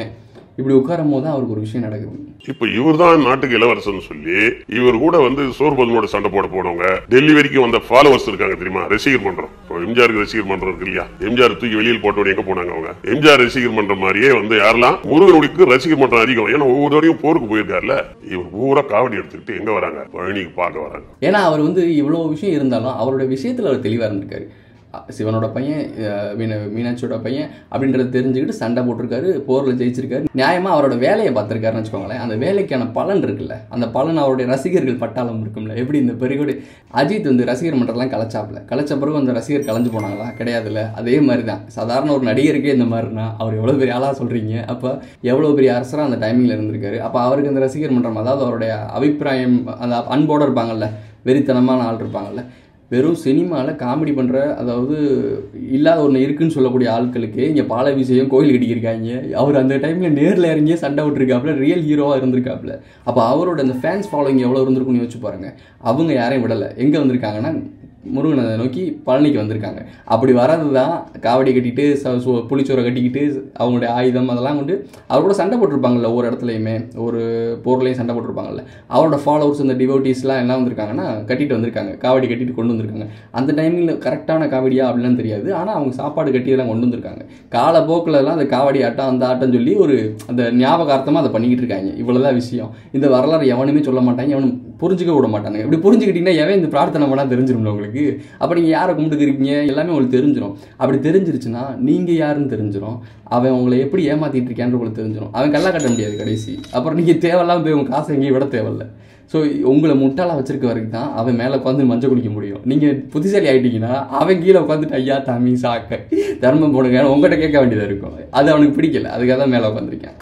இப்படி உட்காரும் போது தான் அவருக்கு ஒரு விஷயம் நடக்குது இப்ப இவர் தான் நாட்டுக்கு இளவரசன் சொல்லி இவர் கூட வந்து சோர்பதுமோட சண்டை போட போனவங்க டெல்லி வரைக்கும் வந்த ஃபாலோவர்ஸ் இருக்காங்க தெரியுமா ரசிகர் மன்றம் இப்போ எம்ஜிஆருக்கு ரசிகர் மன்றம் இருக்கு இல்லையா எம்ஜிஆர் தூக்கி வெளியில் போட்டோட எங்க போனாங்க அவங்க எம்ஜிஆர் ரசிகர் மன்றம் மாதிரியே வந்து யாரெல்லாம் முருகனுக்கு ரசிகர் மன்றம் அதிகம் ஏன்னா ஒவ்வொரு தடவையும் போருக்கு போயிருக்காருல்ல இவர் பூரா காவடி எடுத்துக்கிட்டு எங்க வராங்க பழனிக்கு பார்க்க வராங்க ஏன்னா அவர் வந்து இவ்வளோ விஷயம் இருந்தாலும் அவரோட விஷயத்தில் அவர் தெளிவாக இருந்திருக்காரு அ- சிவனோட பையன் அஹ், மீன மீனாட்சியோட பையன் அப்படின்றத தெரிஞ்சுக்கிட்டு சண்டை போட்டிருக்காரு போரில் ஜெயிச்சிருக்காரு நியாயமாக அவரோட வேலையை பார்த்துருக்காருன்னு வச்சுக்கோங்களேன் அந்த வேலைக்கான பலன் இருக்குல்ல அந்த பலன் அவருடைய ரசிகர்கள் பட்டாளம் இருக்கும்ல எப்படி இந்த பெருகோடி அஜித் வந்து ரசிகர் மன்றம்லாம் கலைச்சாப்ல கலைச்ச பிறகு அந்த ரசிகர் கலைஞ்சு போனாங்களா கிடையாதுல்ல அதே மாதிரி தான் சாதாரண ஒரு நடிகருக்கே இந்த மாதிரினா அவர் எவ்வளோ பெரிய ஆளாக சொல்கிறீங்க அப்போ எவ்வளோ பெரிய அரசராக அந்த டைமிங்கில் இருந்திருக்காரு அப்போ அவருக்கு அந்த ரசிகர் மன்றம் அதாவது அவருடைய அபிப்பிராயம் அந்த அன்போடு இருப்பாங்கல்ல வெறித்தனமான ஆள் இருப்பாங்கல்ல வெறும் சினிமாவில் காமெடி பண்ணுற அதாவது இல்லாத ஒன்று இருக்குன்னு சொல்லக்கூடிய ஆட்களுக்கு இங்கே பாலாபிஷேகம் கோயில் கட்டிக்கிருக்காங்க அவர் அந்த டைமில் நேரில் இறங்கியே சண்டை விட்டுருக்காப்புல ரியல் ஹீரோவாக இருந்திருக்காப்புல அப்போ அவரோட அந்த ஃபேன்ஸ் ஃபாலோயிங் எவ்வளோ இருந்திருக்குன்னு யோசிச்சு பாருங்க அவங்க யாரையும் விடலை எங்கே வந்திருக்காங்கன்னா முருகனை நோக்கி பழனிக்கு வந்திருக்காங்க அப்படி வர்றது தான் காவடி கட்டிட்டு ச- சு- புளிச்சோரை கட்டிக்கிட்டு அவங்களுடைய ஆயுதம் அதெல்லாம் கொண்டு அவர் கூட சண்டை போட்டிருப்பாங்கல்ல ஒவ்வொரு இடத்துலையுமே ஒரு போர்லையும் சண்டை போட்டிருப்பாங்கல்ல அவரோட ஃபாலோவர்ஸ் இந்த டிவோட்டிஸ்லாம் என்ன வந்திருக்காங்கன்னா கட்டிட்டு வந்திருக்காங்க காவடி கட்டிட்டு கொண்டு வந்திருக்காங்க அந்த டைமில் கரெக்டான காவடியா அப்படிலாம் தெரியாது ஆனால் அவங்க சாப்பாடு கட்டி எல்லாம் கொண்டு வந்திருக்காங்க காலப்போக்கிலலாம் அந்த காவடி ஆட்டம் அந்த ஆட்டம் சொல்லி ஒரு அந்த ஞாபகார்த்தமாக அதை பண்ணிக்கிட்டு இருக்காங்க இவ்வளோதான் விஷயம் இந்த வரலாறு எவனுமே சொல்ல மாட்டாங்க எவனும் புரிஞ்சுக்க விட மாட்டாங்க இப்படி புரிஞ்சுக்கிட்டீங்கன்னா எவன் இந்த பிரார்த்தனை பண்ணால் தெரிஞ்சிரும்ல உங்களுக்கு அப்போ நீங்கள் யாரை கும்பிட்டுக்கிறீங்க எல்லாமே உங்களுக்கு தெரிஞ்சிடும் அப்படி தெரிஞ்சிருச்சுன்னா நீங்கள் யாருன்னு தெரிஞ்சிடும் அவன் உங்களை எப்படி ஏமாத்திட்டு இருக்கான்னு உங்களுக்கு தெரிஞ்சிடும் அவன் கல்லா கட்ட முடியாது கடைசி அப்புறம் நீங்கள் தேவையில்லாம போய் உங்கள் காசை எங்கேயும் விட தேவையில்ல ஸோ உங்களை முட்டாளாக வச்சிருக்க வரைக்கும் தான் அவன் மேலே உட்காந்து மஞ்சள் குடிக்க முடியும் நீங்கள் புத்திசாலி ஆகிட்டீங்கன்னா அவன் கீழே உட்காந்துட்டு ஐயா தாமி சாக்க தர்மம் போடுங்க உங்கள்கிட்ட கேட்க வேண்டியதாக இருக்கும் அது அவனுக்கு பிடிக்கல அதுக்காக தான் மேலே உட்காந்துருக்கேன்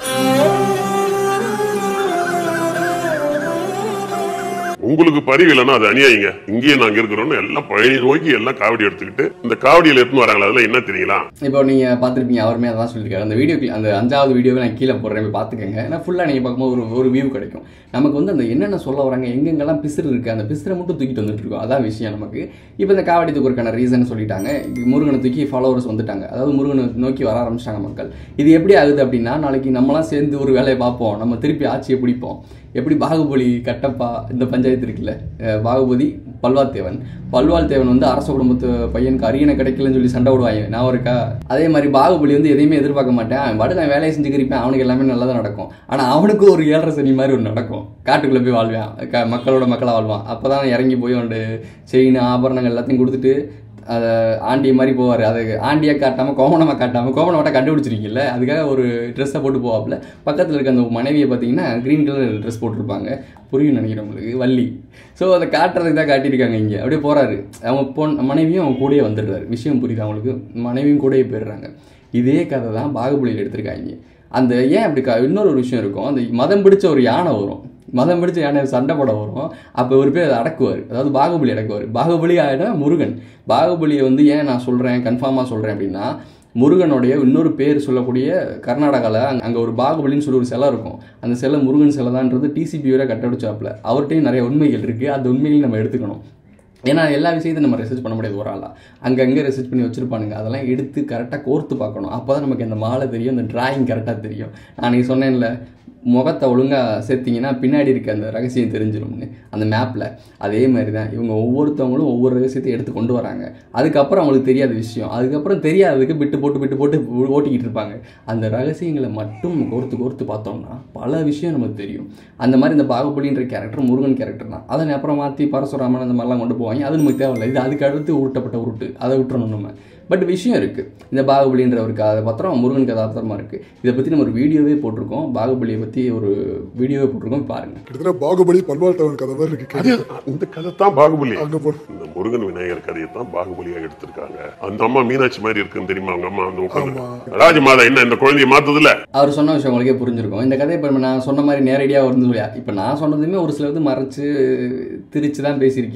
உங்களுக்கு பரிவு இல்லைன்னா அது அநியாயங்க இங்கேயே நாங்க இருக்கிறோம்னு எல்லாம் பழனி நோக்கி எல்லாம் காவடி எடுத்துக்கிட்டு இந்த காவடியில எடுத்துன்னு வராங்களா அதெல்லாம் என்ன தெரியுங்களா இப்போ நீங்கள் பார்த்துருப்பீங்க அவருமே அதான் சொல்லியிருக்காரு அந்த வீடியோ அந்த அஞ்சாவது வீடியோவை நான் கீழே போடுறேன் போய் பார்த்துக்கங்க ஏன்னா ஃபுல்லாக நீங்கள் பார்க்கும்போது ஒரு ஒரு வியூ கிடைக்கும் நமக்கு வந்து அந்த என்னென்ன சொல்ல வராங்க எங்கெங்கெல்லாம் பிசுறு இருக்குது அந்த பிசுரை மட்டும் தூக்கிட்டு வந்துட்டு இருக்கோம் அதான் விஷயம் நமக்கு இப்போ இந்த காவடி தூக்குறதுக்கான ரீசன் சொல்லிட்டாங்க இது முருகனை தூக்கி ஃபாலோவர்ஸ் வந்துட்டாங்க அதாவது முருகனை நோக்கி வர ஆரம்பிச்சிட்டாங்க மக்கள் இது எப்படி ஆகுது அப்படின்னா நாளைக்கு நம்மலாம் சேர்ந்து ஒரு வேலையை பார்ப்போம் நம்ம திருப்பி ஆட்சியை பிடிப்போம் எப்படி பாகுபலி கட்டப்பா இந்த பஞ்சாயத்து இருக்குல்ல அஹ் பாகுபலி பல்வாள் தேவன் பல்வாள் தேவன் வந்து அரச குடும்பத்து பையனுக்கு அரியணை கிடைக்கலன்னு சொல்லி சண்டை விடுவாங்க நான் இருக்கா அதே மாதிரி பாகுபலி வந்து எதையுமே எதிர்பார்க்க மாட்டேன் அவன் பாட்டுக்கு அவன் வேலையை செஞ்சுக்கிருப்பேன் அவனுக்கு எல்லாமே நல்லதா நடக்கும் ஆனால் அவனுக்கு ஒரு ஏழரை சனி மாதிரி ஒன்று நடக்கும் காட்டுக்குள்ளே போய் வாழ்வான் க மக்களோட மக்களாக வாழ்வான் அப்போ தான் இறங்கி போய் அவனோட செயின் ஆபரணங்கள் எல்லாத்தையும் கொடுத்துட்டு அதை ஆண்டி மாதிரி போவார் அது ஆண்டியாக காட்டாமல் கோமணமாக காட்டாமல் கோமணமாட்ட கண்டுபிடிச்சிருக்கீங்கல்ல அதுக்காக ஒரு ட்ரெஸ்ஸை போட்டு போவாப்புல பக்கத்தில் இருக்க அந்த மனைவியை பார்த்தீங்கன்னா க்ரீன் கலர் ட்ரெஸ் போட்டிருப்பாங்க புரியும் நினைக்கிறேன் உங்களுக்கு வள்ளி ஸோ அதை காட்டுறதுக்கு தான் காட்டியிருக்காங்க இங்கே அப்படியே போகிறாரு அவங்க பொன் மனைவியும் அவங்க கூடயே வந்துடுறாரு விஷயம் புரியுது அவங்களுக்கு மனைவியும் கூடயே போயிடுறாங்க இதே கதை தான் பாகுபலியில் எடுத்திருக்காங்க அந்த ஏன் அப்படி கா இன்னொரு ஒரு விஷயம் இருக்கும் அந்த மதம் பிடிச்ச ஒரு யானை வரும் மதம் பிடிச்ச யானை சண்டை போட வரும் அப்போ ஒரு பேர் அதை அடக்குவார் அதாவது பாகுபலி அடக்குவார் பாகுபலி ஆகினா முருகன் பாகுபலியை வந்து ஏன் நான் சொல்கிறேன் கன்ஃபார்மாக சொல்கிறேன் அப்படின்னா முருகனுடைய இன்னொரு பேர் சொல்லக்கூடிய கர்நாடகாவில் அங்கே ஒரு பாகுபலின்னு சொல்லி ஒரு சிலை இருக்கும் அந்த சிலை முருகன் சிலை தான்ன்றது டிசிபியோட கட்டடிச்சாப்புல அவர்கிட்டையும் நிறைய உண்மைகள் இருக்குது அந்த உண்மைகளையும் நம்ம எடுத்துக்கணும் ஏன்னா எல்லா விஷயத்தையும் நம்ம ரிசர்ச் பண்ண முடியாது ஒரு ஆளாக அங்கங்கே ரிசர்ச் பண்ணி வச்சுருப்பானுங்க அதெல்லாம் எடுத்து கரெக்டாக கோர்த்து பார்க்கணும் அப்போ தான் நமக்கு இந்த மாலை தெரியும் இந்த டிராயிங் கரெக்டாக தெரியும் நான் நீ சொன்னேன்ல முகத்தை ஒழுங்காக சேர்த்திங்கன்னா பின்னாடி இருக்க அந்த ரகசியம் தெரிஞ்சிரும்னு அந்த மேப்பில் அதே மாதிரி தான் இவங்க ஒவ்வொருத்தவங்களும் ஒவ்வொரு ரகசியத்தை எடுத்து கொண்டு வராங்க அதுக்கப்புறம் அவங்களுக்கு தெரியாத விஷயம் அதுக்கப்புறம் தெரியாததுக்கு பிட்டு போட்டு பிட்டு போட்டு ஓட்டிக்கிட்டு இருப்பாங்க அந்த ரகசியங்களை மட்டும் கோர்த்து கோர்த்து பார்த்தோம்னா பல விஷயம் நமக்கு தெரியும் அந்த மாதிரி இந்த பாகுபலின்ற கேரக்டர் முருகன் கேரக்டர் தான் அதை அப்புறம் மாற்றி பரசுராமன் அந்த மாதிரிலாம் கொண்டு போவாங்க அது நமக்கு தேவையில்லை இது அதுக்கு அடுத்து உருட்டப்பட்ட உருட்டு அதை விட்டுறணும் நம்ம பட் விஷயம் இருக்குது இந்த பாகுபலின்ற ஒரு கதாபாத்திரம் முருகன் கதாபாத்திரமாக இருக்குது இதை பற்றி நம்ம ஒரு வீடியோவே போட்டிருக்கோம் பாகுபலியை பற்றி ஒரு வீடியோவே போட்டிருக்கோம் பாருங்கள் கிட்டத்தட்ட பாகுபலி பல்வாழ்த்தவன் கதை மாதிரி இருக்கு அது இந்த கதை தான் பாகுபலி அங்க போ இந்த முருகன் விநாயகர் கதையை தான் பாகுபலியாக எடுத்திருக்காங்க அந்த அம்மா மீனாட்சி மாதிரி இருக்குன்னு தெரியுமா அவங்க அம்மா அந்த உட்காந்து ராஜமாதா என்ன இந்த குழந்தைய மாத்ததுல அவர் சொன்ன விஷயம் உங்களுக்கே புரிஞ்சிருக்கும் இந்த கதை இப்போ நான் சொன்ன மாதிரி நேரடியாக வந்து சொல்லியா இப்போ நான் சொன்னதுமே ஒரு சிலது மறைச்சு திரிச்சு தான் பேசியிருக்கேன்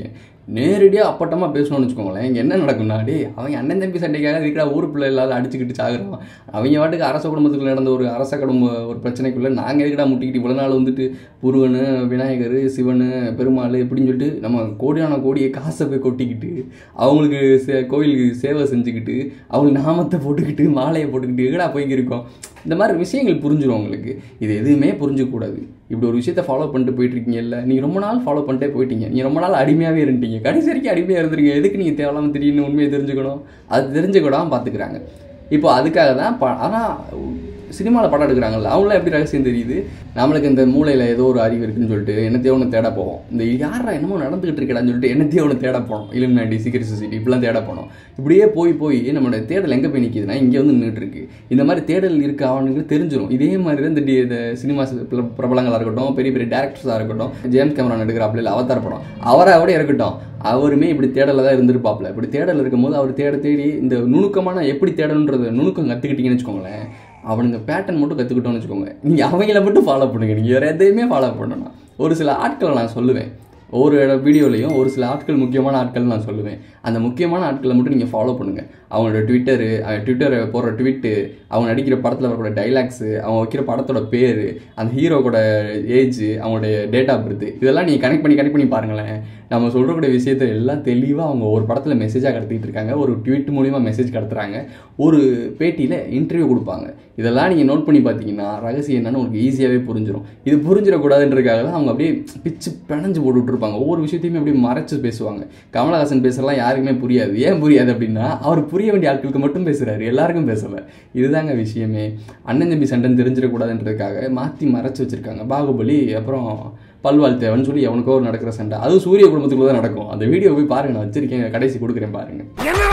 நேரடியாக அப்பட்டமாக பேசணும்னு வச்சுக்கோங்களேன் இங்கே என்ன நடக்கும்னா டே அவங்க அண்ணன் தம்பி சண்டைக்காக இருக்கிற ஊர் பிள்ளை இல்லாத அடிச்சுக்கிட்டு சாகுறோம் அவங்க வாட்டுக்கு அரச குடும்பத்துக்குள்ள நடந்த ஒரு அரச குடும்ப ஒரு பிரச்சனைக்குள்ளே நாங்கள் எதுக்கடா முட்டிக்கிட்டு இவ்வளோ நாள் வந்துட்டு முருகன் விநாயகர் சிவன் பெருமாள் இப்படின்னு சொல்லிட்டு நம்ம கோடியான கோடியை காசை போய் கொட்டிக்கிட்டு அவங்களுக்கு சே கோயிலுக்கு சேவை செஞ்சுக்கிட்டு அவங்களுக்கு நாமத்தை போட்டுக்கிட்டு மாலையை போட்டுக்கிட்டு எங்கடா போய்க்கு இருக்கோம் இந்த மாதிரி விஷயங்கள் புரிஞ்சிடும் உங்களுக்கு இது எதுவுமே புரிஞ்சுக்கூடாது இப்படி ஒரு விஷயத்தை ஃபாலோ பண்ணிட்டு போயிட்டு இருக்கீங்கல்ல நீங்கள் ரொம்ப நாள் ஃபாலோ பண்ணிட்டே போயிட்டீங்க நீங்கள் ரொம்ப நாள் அடிமையாகவே இருந்தீங்க கடைசி வரைக்கும் அடிமையாக இருந்துருங்க எதுக்கு நீங்கள் தேவையில்லாமல் திடீர்னு உண்மையை தெரிஞ்சுக்கணும் அது தெரிஞ்சுக்கூடாமல் பார்த்துக்கிறாங்க இப்போ அதுக்காக தான் ப ஆனால் சினிமாவில் படம் எடுக்கிறாங்கல்ல அவங்களாம் எப்படி ரகசியம் தெரியுது நம்மளுக்கு இந்த மூளையில் ஏதோ ஒரு அறிவு இருக்குன்னு சொல்லிட்டு என்னத்தையோ ஒன்று தேட போவோம் இந்த யாரா என்னமோ நடந்துகிட்டு இருக்கடான்னு சொல்லிட்டு என்னத்தையோ ஒன்று தேட போனோம் இலுமினாண்டி சீக்கிரம் சொசைட்டி இப்படிலாம் தேட போனோம் இப்படியே போய் போய் நம்மளோட தேடல் எங்கே போய் நிற்கிதுன்னா இங்கே வந்து நின்றுட்டு இருக்கு இந்த மாதிரி தேடல் இருக்க அவனுக்கு தெரிஞ்சிடும் இதே மாதிரி தான் இந்த டி- இந்த சினிமா பிரபலங்களாக இருக்கட்டும் பெரிய பெரிய டேரக்டர்ஸாக இருக்கட்டும் ஜேம்ஸ் கேமரான் எடுக்கிறாப்புல இல்லை அவதார் படம் அவரை விட இருக்கட்டும் அவருமே இப்படி தேடலில் தான் இருந்திருப்பாப்புல இப்படி தேடல் இருக்கும்போது அவர் தேட தேடி இந்த நுணுக்கமான எப்படி தேடணுன்றது நுணுக்கம் கற்றுக்கிட்டீங்கன்னு வச்சுக்கோங்களேன் அவனுங்க பேட்டர்ன் மட்டும் கற்றுக்கிட்டோம்னு வச்சுக்கோங்க நீங்கள் அவங்கள மட்டும் ஃபாலோ பண்ணுங்க நீங்கள் வேறு எதையுமே ஃபாலோ பண்ணணும் ஒரு சில ஆட்களை நான் சொல்லுவேன் ஒவ்வொரு வீடியோலையும் ஒரு சில ஆட்கள் முக்கியமான ஆட்கள் நான் சொல்லுவேன் அந்த முக்கியமான ஆட்களை மட்டும் நீங்கள் ஃபாலோ பண்ணுங்கள் அவங்களோட ட்விட்டரு ட்விட்டரை போடுற ட்வீட்டு அவங்க நடிக்கிற படத்தில் வரக்கூடிய டைலாக்ஸு அவங்க வைக்கிற படத்தோட பேர் அந்த ஹீரோவோட ஏஜ் அவங்களுடைய டேட் ஆஃப் பர்த் இதெல்லாம் நீங்கள் கனெக்ட் பண்ணி கனெக்ட் பண்ணி பாருங்களேன் நம்ம சொல்கிறக்கூடிய விஷயத்தை எல்லாம் தெளிவாக அவங்க ஒரு படத்தில் மெசேஜாக கடத்திட்டு இருக்காங்க ஒரு ட்வீட் மூலிமா மெசேஜ் கடத்துறாங்க ஒரு பேட்டியில் இன்டர்வியூ கொடுப்பாங்க இதெல்லாம் நீங்கள் நோட் பண்ணி பார்த்தீங்கன்னா ரகசியம் என்னன்னு உங்களுக்கு ஈஸியாகவே புரிஞ்சிடும் இது புரிஞ்சிடக்கூடாதுன்றதுக்காக தான் அவங்க அப்படியே பிச்சு பிணைஞ்சு போட்டுட்டு இருப்பாங்க ஒவ்வொரு விஷயத்தையுமே அப்படியே மறைச்சு பேசுவாங்க கமலஹாசன் பேசுறலாம் யாருக்குமே புரியாது ஏன் புரியாது அப்படின்னா அவர் புரிய வேண்டிய ஆட்களுக்கு மட்டும் பேசுறாரு எல்லாருக்கும் பேசல இதுதாங்க விஷயமே அண்ணன் தம்பி சண்டைன்னு தெரிஞ்சிடக்கூடாதுன்றதுக்காக மாற்றி மறைச்சு வச்சிருக்காங்க பாகுபலி அப்புறம் பல்வாழ் தேவன் சொல்லி எவனுக்கோ ஒரு நடக்கிற சண்டை அதுவும் சூரிய குடும்பத்துக்குள்ள தான் நடக்கும் அந்த வீடியோ போய் பாருங்க நான் வச்சிருக்கேன் கடைசி கொடுக்குறேன் பாருங்க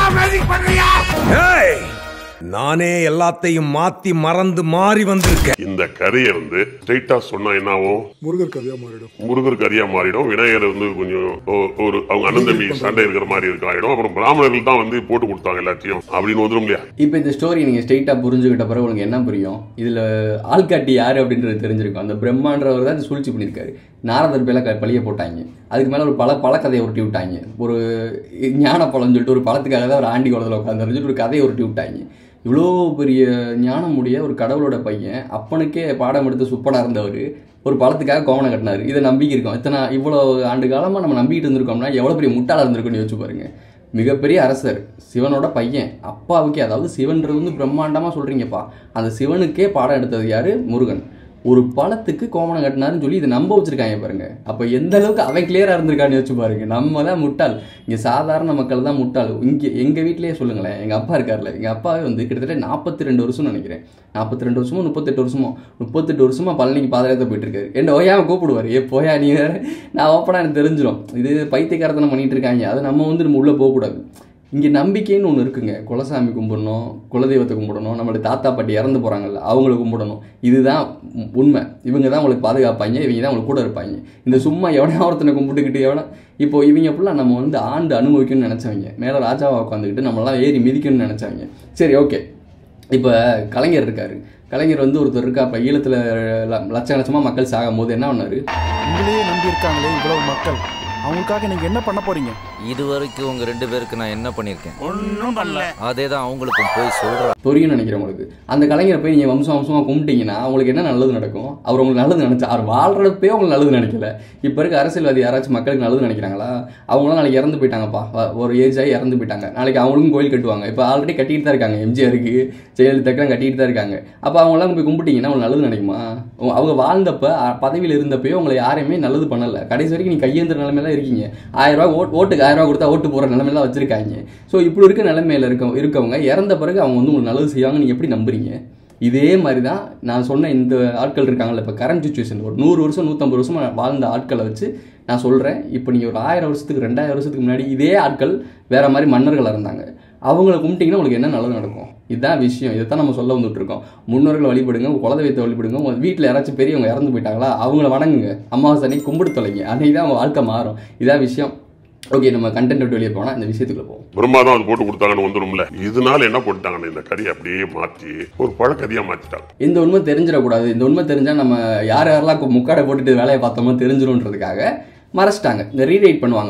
ஏய், நானே எல்லாத்தையும் மாத்தி மறந்து மாறி வந்திருக்கேன் இந்த கதையை வந்து ஸ்ட்ரைட்டா சொன்னா என்ன ஆகும் முருகர் கதையா மாறிடும் முருகர் கரியா மாறிடும் விநாயகர் வந்து கொஞ்சம் ஒ- ஒரு அவங்க அண்ணன் தம்பி சண்டை இருக்கிற மாதிரி இருக்க ஆயிடும் அப்புறம் பிராமணர்கள் தான் வந்து போட்டு கொடுத்தாங்க எல்லாத்தையும் அப்படின்னு வந்துடும் இல்லையா இப்போ இந்த ஸ்டோரி நீங்கள் ஸ்ட்ரெயிட்டாக புரிஞ்சுக்கிட்ட பிறகு உங்களுக்கு என்ன புரியும் இதில் ஆள்காட்டி யார் அப்படின்றது தெரிஞ்சிருக்கும் அந்த பிரம்மான்றவர் தான் இந்த சூழ்ச்சி பண்ணியிருக்காரு நாரதர் பேல க பழிய போட்டாங்க அதுக்கு மேலே ஒரு பல பழக்கதையை உருட்டி விட்டாங்க ஒரு ஞான பழம்னு சொல்லிட்டு ஒரு பழத்துக்காக தான் ஒரு ஆண்டி குளத்தில் உட்காந்து சொல்லிட்டு ஒரு கதையை உருட்டி விட்டாங்க இவ்வளோ பெரிய ஞானமுடைய ஒரு கடவுளோட பையன் அப்பனுக்கே பாடம் எடுத்து சுப்படாக இருந்தவர் ஒரு பழத்துக்காக கோவணம் கட்டினார் இதை நம்பிக்கை இருக்கும் இத்தனை இவ்வளோ ஆண்டு காலமாக நம்ம நம்பிக்கிட்டு இருந்திருக்கோம்னா எவ்வளோ பெரிய முட்டாளாக இருந்திருக்குன்னு யோசிச்சு பாருங்க மிகப்பெரிய அரசர் சிவனோட பையன் அப்பாவுக்கே அதாவது சிவன்றது வந்து பிரம்மாண்டமாக சொல்கிறீங்கப்பா அந்த சிவனுக்கே பாடம் எடுத்தது யாரு முருகன் ஒரு பழத்துக்கு கோமணம் கட்டினாருன்னு சொல்லி இதை நம்ப வச்சிருக்காங்க பாருங்க அப்போ எந்த அளவுக்கு அவன் கிளியராக இருந்திருக்கான்னு யோசிச்சு பாருங்க நம்ம தான் முட்டாள் இங்கே சாதாரண மக்கள் தான் முட்டாள் இங்கே எங்கள் வீட்டிலேயே சொல்லுங்களேன் எங்கள் அப்பா இருக்கார்ல எங்கள் அப்பாவே வந்து கிட்டத்தட்ட நாற்பத்தி ரெண்டு வருஷம் நினைக்கிறேன் நாற்பத்தி ரெண்டு வருஷமோ முப்பத்தெட்டு வருஷமோ முப்பத்தெட்டு வருஷமா பழனிக்கு பாதயாத்திரை போயிட்டு இருக்காரு என்ன ஓயாம கூப்பிடுவார் ஏ போயா நீ வேற நான் ஓப்பனாக எனக்கு தெரிஞ்சிடும் இது பைத்தியக்காரத்தனம் பண்ணிட்டு இருக்காங்க அது நம்ம வந்து நம்ம உள்ளே போகக்கூடாது இங்கே நம்பிக்கைன்னு ஒன்று இருக்குங்க குலசாமி கும்பிடணும் குலதெய்வத்தை கும்பிடணும் நம்மளுடைய தாத்தா பாட்டி இறந்து போகிறாங்கல்ல அவங்கள கும்பிடணும் இதுதான் உ- உண்மை இவங்க தான் உங்களுக்கு பாதுகாப்பாங்க இவங்க தான் உங்களுக்கு கூட இருப்பாங்க இந்த சும்மா எவனா ஒருத்தனை கும்பிட்டுக்கிட்டு எவனா இப்போ இவங்க ஃபுல்லாக நம்ம வந்து ஆண்டு அனுபவிக்கணும்னு நினச்சவங்க மேலே ராஜாவை உட்காந்துக்கிட்டு நம்மளாம் ஏறி மிதிக்கணும்னு நினச்சவங்க சரி ஓகே இப்போ கலைஞர் இருக்காரு கலைஞர் வந்து ஒருத்தர் இருக்கா இப்போ ஈழத்தில் லட்ச லட்சமாக மக்கள் சாகும் போது என்ன பண்ணாரு உங்களையே நம்பி இருக்காங்களே இவ்வளவு மக்கள் அவங்களுக்காக நீங்க என்ன பண்ண போறீங்க இது வரைக்கும் உங்க ரெண்டு பேருக்கு நான் என்ன பண்ணிருக்கேன் ஒன்னும் பண்ணல அதே தான் அவங்களுக்கும் போய் சொல்றேன் புரியும் நினைக்கிறேன் உங்களுக்கு அந்த கலைஞரை போய் நீங்கள் வம்சம் வம்சமாக கும்பிட்டீங்கன்னா உங்களுக்கு என்ன நல்லது நடக்கும் அவர் உங்களுக்கு நல்லது நினைச்சா அவர் வாழ்றப்பே உங்களுக்கு நல்லது நினைக்கல இப்போ இருக்க அரசியல்வாதி யாராச்சும் மக்களுக்கு நல்லது நினைக்கிறாங்களா அவங்களாம் நாளைக்கு இறந்து போயிட்டாங்க வ- ஒரு ஏஜ் ஆகி இறந்து போயிட்டாங்க நாளைக்கு அவங்களுக்கும் கோயில் கட்டுவாங்க இப்போ ஆல்ரெடி கட்டிட்டு தான் இருக்காங்க எம்ஜிஆருக்கு ஜெயலலிதாக்கெல்லாம் கட்டிட்டு தான் இருக்காங்க அப்போ அவங்களாம் போய் கும்பிட்டீங்கன்னா உங்களுக்கு நல்லது நினைக்குமா உ- அவங்க வாழ்ந்தப்ப அ- பதவியில் இருந்தப்பயோ உங்களை யாரையுமே நல்லது பண்ணல கடைசி வரைக்கும் நீ கையேந்திர நிலைமையில இருக்கீங்க ஆயிரம் ரூபாய் ஓட் ஓட்டுக்கு ஆயிரம் ரூபாய் கொடுத்தா ஓட்டு போகிற நிலைமையில வச்சிருக்காங்க ஸோ இப்படி இருக்க நிலைமையில இருக்க இருக்கவங்க இறந்த பிறகு அவங்க வந்து உங்களுக்கு நல்லது செய்வாங்க நீங்கள் எப்படி நம்புறீங்க இதே மாதிரி தான் நான் சொன்ன இந்த ஆட்கள் இருக்காங்கல்ல இப்போ கரண்ட் சுச்சுவேஷன் ஒரு நூறு வருஷம் நூற்றம்பது வருஷம் வாழ்ந்த ஆட்களை வச்சு நான் சொல்கிறேன் இப்போ நீங்கள் ஒரு ஆயிரம் வருஷத்துக்கு ரெண்டாயிரம் வருஷத்துக்கு முன்னாடி இதே ஆட்கள் வேற மாதிரி மன்னர்களாக இருந்தாங்க அவங்கள கும்பிட்டீங்கன்னா உங்களுக்கு என்ன நல்லது நடக்கும் இதுதான் விஷயம் இதை தான் நம்ம சொல்ல வந்துட்டு இருக்கோம் முன்னோர்களை வழிபடுங்க உங்க குலதெய்வத்தை வழிபடுங்க உங்கள் வீட்டில் யாராச்சும் பெரியவங்க இறந்து போயிட்டாங்களா அவங்கள வணங்குங்க அமாவாசை அன்னைக்கு கும்பிடு தொலைங்க அன்னைக்கு தான் அவங்க வாழ்க்கை மாறும் இதான் விஷயம் ஓகே நம்ம கண்டென்ட் விட்டு வெளியே போனால் இந்த விஷயத்துக்குள்ள போவோம் பிரம்மா தான் அது போட்டு கொடுத்தாங்கன்னு வந்துடும்ல இதனால என்ன பண்ணிட்டாங்கன்னு இந்த கதையை அப்படியே மாத்தி ஒரு பழக்கதையா மாத்திட்டாங்க இந்த உண்மை தெரிஞ்சிடக்கூடாது இந்த உண்மை தெரிஞ்சால் நம்ம யார் யாரெல்லாம் கு- முக்காடை போட்டுட்டு வேலையை பார்த்தோமோ தெரிஞ்சிரும்ன்றதுக்காக மறைச்சிட்டாங்க இந்த ரீரைட் பண்ணுவாங்கல்ல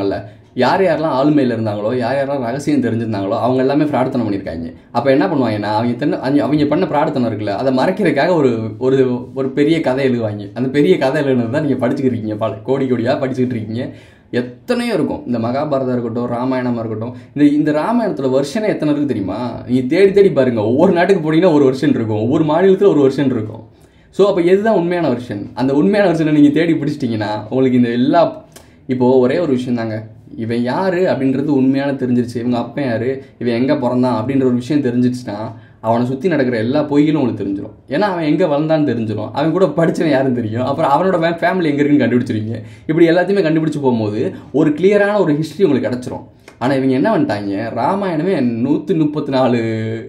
யார் யாரெல்லாம் ஆளுமையில் இருந்தாங்களோ யார் யாரெல்லாம் ரகசியம் தெரிஞ்சிருந்தாங்களோ அவங்க எல்லாமே பிரார்த்தனை பண்ணியிருக்காங்க அப்போ என்ன பண்ணுவாங்கன்னா அவங்க தென்ன அவங்க- அவங்க பண்ண பிரார்த்தனை இருக்குல்ல அதை மறைக்கிறதுக்காக ஒரு ஒரு ஒரு பெரிய கதை எழுதுவாங்க அந்த பெரிய கதை எழுதுனது தான் நீங்கள் படிச்சுக்கிட்டு இருக்கீங்க பல கோடி கோடியாக படிச்சுக்கிட்டு இருக்கீங்க எத்தனையோ இருக்கும் இந்த மகாபாரதம் இருக்கட்டும் ராமாயணமாக இருக்கட்டும் இந்த இந்த ராமாயணத்தில் வருஷனே எத்தனை இருக்குது தெரியுமா நீங்கள் தேடி தேடி பாருங்க ஒவ்வொரு நாட்டுக்கு போனீங்கன்னா ஒரு வருஷன் இருக்கும் ஒவ்வொரு மாநிலத்தில் ஒரு வருஷன் இருக்கும் ஸோ அப்போ எதுதான் உண்மையான வருஷன் அந்த உண்மையான வருஷனை நீங்கள் தேடி பிடிச்சிட்டிங்கன்னா உங்களுக்கு இந்த எல்லா இப்போது ஒரே ஒரு விஷயம் தாங்க இவன் யார் அப்படின்றது உண்மையான தெரிஞ்சிருச்சு இவங்க அப்பன் யார் இவன் எங்கே பிறந்தான் அப்படின்ற ஒரு விஷயம் தெரிஞ்சிச்சுன்னா அவனை சுற்றி நடக்கிற எல்லா பொய்களும் உங்களுக்கு தெரிஞ்சிடும் ஏன்னா அவன் எங்கே வளர்ந்தான்னு தெரிஞ்சிடும் அவன் கூட படித்தவன் யாருன்னு தெரியும் அப்புறம் அவனோட ஃபேமிலி எங்கே இருக்குன்னு கண்டுபிடிச்சிருவீங்க இப்படி எல்லாத்தையுமே கண்டுபிடிச்சு போகும்போது ஒரு கிளியரான ஒரு ஹிஸ்ட்ரி உங்களுக்கு கிடச்சிரும் ஆனால் இவங்க என்ன பண்ணிட்டாங்க ராமாயணமே நூற்றி முப்பத்தி நாலு